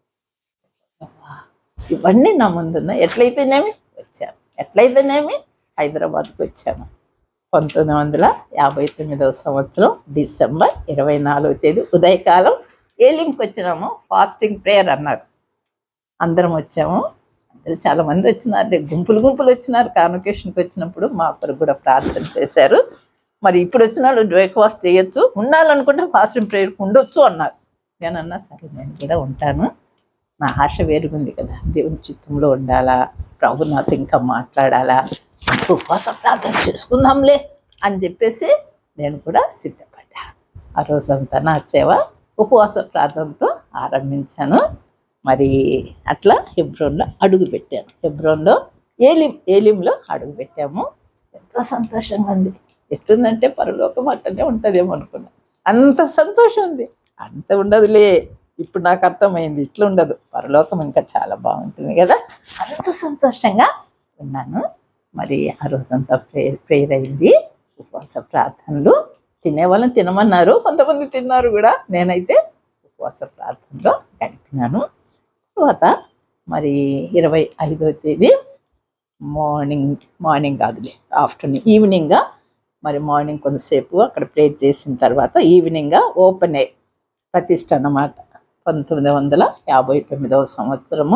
అబ్బా, ఇవన్నీ నా ముందున్న ఎట్లయితేనేమి వచ్చాము ఎట్లయితేనేమి హైదరాబాద్కు వచ్చాము పంతొమ్మిది వందల యాభై తొమ్మిదవ సంవత్సరం డిసెంబర్ ఇరవై నాలుగవ తేదీ ఉదయకాలం ఏలింకి వచ్చినాము ఫాస్టింగ్ ప్రేయర్ అన్నారు అందరం వచ్చాము అందరూ చాలా మంది వచ్చినారు గుంపులు గుంపులు వచ్చినారు కాన్వకేషన్కి వచ్చినప్పుడు మా కొరకు కూడా ప్రార్థన చేశారు మరి ఇప్పుడు వచ్చిన వాళ్ళు బ్రేక్ఫాస్ట్ చేయొచ్చు ఉండాలనుకుంటే ఫాస్టింగ్ ప్రేయర్కి ఉండొచ్చు అన్నారు నేను అన్నా సరే నేను కూడా ఉంటాను నా ఆశ వేరుగుంది కదా దేవుని చిత్తంలో ఉండాలా ప్రభు నాతో ఇంకా మాట్లాడాలా ఉపవాస ప్రార్థన చేసుకుందాంలే అని చెప్పేసి నేను కూడా సిద్ధపడ్డా ఆ రోజంతా నా సేవ ఉపవాస ప్రార్థనతో ఆరంభించాను మరి అట్లా హెబ్రోన్లో అడుగు పెట్టాను హెబ్రోన్లో ఏలిం ఏలింలో అడుగు పెట్టాము ఎంతో సంతోషంగా ఉంది ఎట్లుందంటే పరలోకం అట్టనే ఉంటుందేమో అనుకున్నా అంత సంతోషం ఉంది అంత ఉండదులే ఇప్పుడు నాకు అర్థమైంది ఇట్లా ఉండదు పరలోకం ఇంకా చాలా బాగుంటుంది కదా అంత సంతోషంగా ఉన్నాను మరి ఆ రోజంతా ప్రేయర్ ప్రేయర్ అయింది ఉపవాస ప్రార్థనలు తినే వాళ్ళని తినమన్నారు కొంతమంది తిన్నారు కూడా నేనైతే ఉపవాస ప్రార్థనలో గడిపినాను తర్వాత మరి ఇరవై ఐదో తేదీ మార్నింగ్ మార్నింగ్ కాదులే ఆఫ్టర్నూన్ ఈవినింగ్గా మరి మార్నింగ్ కొంతసేపు అక్కడ ప్రేర్ చేసిన తర్వాత ఈవినింగ్గా ఓపెన్ అయ్యి ప్రతిష్ట అన్నమాట పంతొమ్మిది వందల యాభై తొమ్మిదవ సంవత్సరము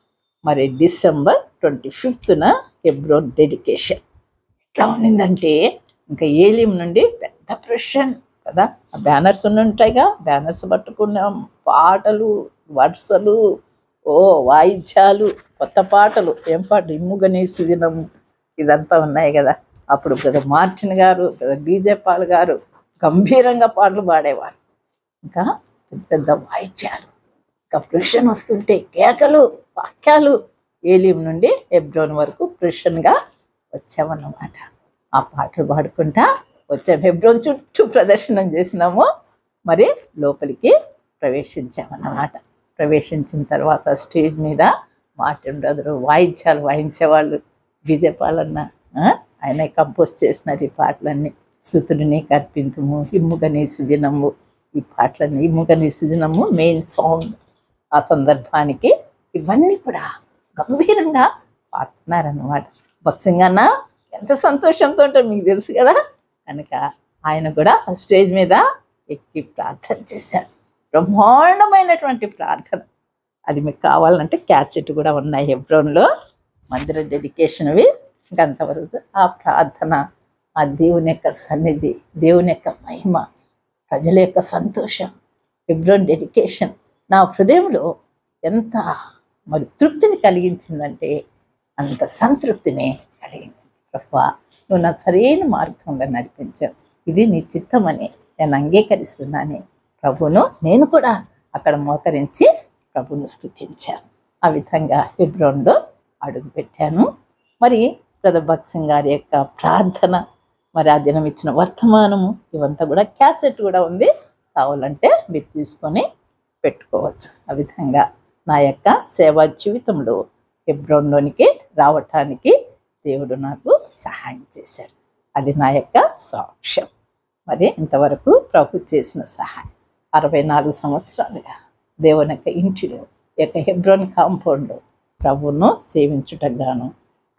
మరి డిసెంబర్ ట్వంటీ ఫిఫ్త్న హెబ్రోన్ డెడికేషన్ ఎట్లా ఉన్నిందంటే ఇంకా ఏలిం నుండి పెద్ద ప్రొషన్ కదా ఆ బ్యానర్స్ ఉన్న ఉంటాయిగా బ్యానర్స్ పట్టుకున్నాం పాటలు వరుసలు ఓ వాయిద్యాలు కొత్త పాటలు ఏం పాట ఇమ్ముగనేసి దినం ఇదంతా ఉన్నాయి కదా అప్పుడు కదా మార్టిన్ గారు కదా బీజేపాల్ గారు గంభీరంగా పాటలు పాడేవారు ఇంకా పెద్ద పెద్ద వాయిద్యాలు ఇంకా ప్రొషన్ వస్తుంటే కేకలు వాక్యాలు ఏలియం నుండి హెబ్రోన్ వరకు ప్రొషన్గా వచ్చామన్నమాట ఆ పాటలు పాడుకుంటా వచ్చాం హెబ్రోన్ చుట్టూ ప్రదర్శనం చేసినాము మరి లోపలికి ప్రవేశించామన్నమాట ప్రవేశించిన తర్వాత స్టేజ్ మీద మార్టిన్ బ్రదరు వాయిద్యాలు వాయించేవాళ్ళు విజయపాలన్న ఆ, ఆయన కంపోజ్ చేసినారు ఈ పాటలన్నీ స్థుతులు నీకు అర్పింతుము ఇమ్ముగని సుదినము ఈ పాటలన్నీ ఇమ్ముగని సుదినము మెయిన్ సాంగ్ ఆ సందర్భానికి ఇవన్నీ కూడా గంభీరంగా పాడుతున్నారన్నమాట భక్సింగ్ అన్న ఎంత సంతోషంతో ఉంటారు మీకు తెలుసు కదా కనుక ఆయన కూడా ఆ స్టేజ్ మీద ఎక్కి ప్రార్థన చేశాడు బ్రహ్మాండమైనటువంటి ప్రార్థన అది మీకు కావాలంటే క్యాసెట్ కూడా ఉన్నాయి హెబ్రోన్లో మందిర డెడికేషన్వి ఇంకంతవరకు ఆ ప్రార్థన ఆ దేవుని యొక్క సన్నిధి దేవుని యొక్క మహిమ ప్రజల యొక్క సంతోషం హెబ్రోన్ డెడికేషన్ నా హృదయంలో ఎంత మరి తృప్తిని కలిగించిందంటే అంత సంతృప్తిని కలిగించింది ప్రభా నువ్వు నా సరైన మార్గంలో నడిపించావు ఇది నీ చిత్తమని నేను అంగీకరిస్తున్నాను ప్రభును నేను కూడా అక్కడ మోకరించి ప్రభును స్తుతించాను ఆ విధంగా హెబ్రోన్లో అడుగు పెట్టాను మరి బ్రదర్ భగత్ సింగ్ గారి యొక్క ప్రార్థన మరి ఆ దినం ఇచ్చిన వర్తమానము ఇవంతా కూడా క్యాసెట్ కూడా ఉంది కావాలంటే మీరు తీసుకొని పెట్టుకోవచ్చు ఆ విధంగా నా యొక్క సేవా జీవితంలో హెబ్రోన్లోనికి రావటానికి దేవుడు నాకు సహాయం చేశాడు అది నా యొక్క సాక్ష్యం మరి ఇంతవరకు ప్రభు చేసిన సహాయం అరవై నాలుగు సంవత్సరాలుగా దేవుని యొక్క ఇంటిలో ఈ యొక్క హెబ్రోన్ కాంపౌండ్ ప్రభువును సేవించుటకు గాను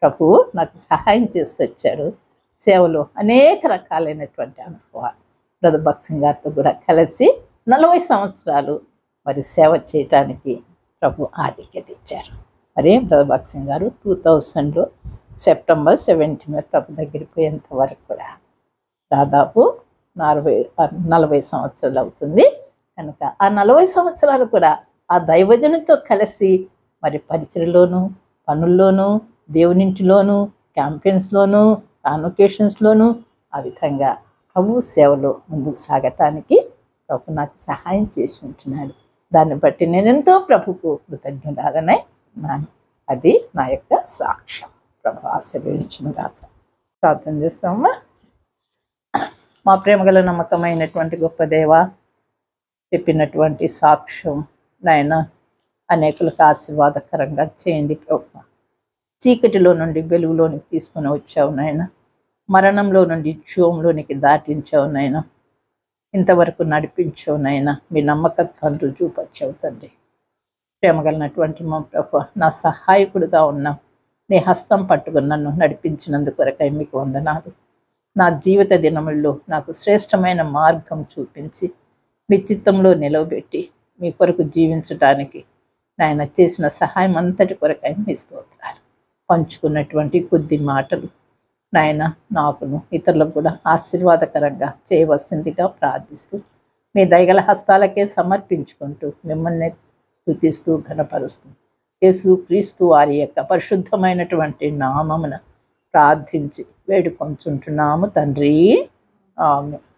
ప్రభువు నాకు సహాయం చేస్తూ వచ్చాడు సేవలో అనేక రకాలైనటువంటి అనుభవాలు బ్రదర్ భక్సింగ్ గారితో కూడా కలిసి నలభై సంవత్సరాలు మరి సేవ చేయటానికి ప్రభు ఆధిక్యత ఇచ్చారు మరి బ్రదర్ భక్సింగ్ గారు టూ థౌజండ్లో సెప్టెంబర్ సెవెంటీన్ ప్రభు దగ్గరికి పోయేంత వరకు కూడా దాదాపు నలభై నలభై సంవత్సరాలు అవుతుంది కనుక ఆ నలభై సంవత్సరాలు కూడా ఆ దైవజనుతో కలిసి మరి పరిచయలోను పనుల్లోనూ దేవునింటిలోను క్యాంపెయిన్స్లోను కాన్వకేషన్స్లోను ఆ విధంగా ప్రభు సేవలో ముందుకు సాగటానికి ప్రభు నాకు సహాయం చేసి ఉంటున్నాడు దాన్ని బట్టి నేను ఎంతో ప్రభుకు కృతజ్ఞురాలనే ఉన్నాను అది నా యొక్క సాక్ష్యం ప్రభు ఆశీర్వదించును గాక ప్రార్థన చేస్తామా మా ప్రేమగల నమ్మకమైనటువంటి గొప్ప దేవ చెప్పినటువంటి సాక్ష్యం నాయన అనేకులకు ఆశీర్వాదకరంగా చేయండి ప్రభు చీకటిలో నుండి వెలుగులోనికి తీసుకుని వచ్చావు నాయన మరణంలో నుండి జీవంలోనికి దాటించావు నాయన ఇంతవరకు నడిపించావు నాయన మీ నమ్మకత్వాన్ని రుజువుపరిచావు తండ్రి ప్రేమగలిగినటువంటి మా ప్రభు నా సహాయకుడిగా ఉన్నాం నీ హస్తం పట్టుకుని నన్ను నడిపించినందుకు కొరకై మీకు వందనాలు నా జీవిత దినముల్లో నాకు శ్రేష్టమైన మార్గం చూపించి మీ చిత్తంలో నిలవబెట్టి మీ కొరకు జీవించటానికి నాయన చేసిన సహాయం అంతటి కొరకై మీ స్తోత్రాలు పంచుకున్నటువంటి కొద్ది మాటలు నాయన నాకును ఇతరులకు కూడా ఆశీర్వాదకరంగా చేయవలసిందిగా ప్రార్థిస్తూ మీ దయగల హస్తాలకే సమర్పించుకుంటూ మిమ్మల్ని స్థుతిస్తూ ఘనపరుస్తూ యేసు క్రీస్తు వారి యొక్క పరిశుద్ధమైనటువంటి నామమున ప్రార్థించి వేడుకొంచుంటున్నాము తండ్రి ఆమె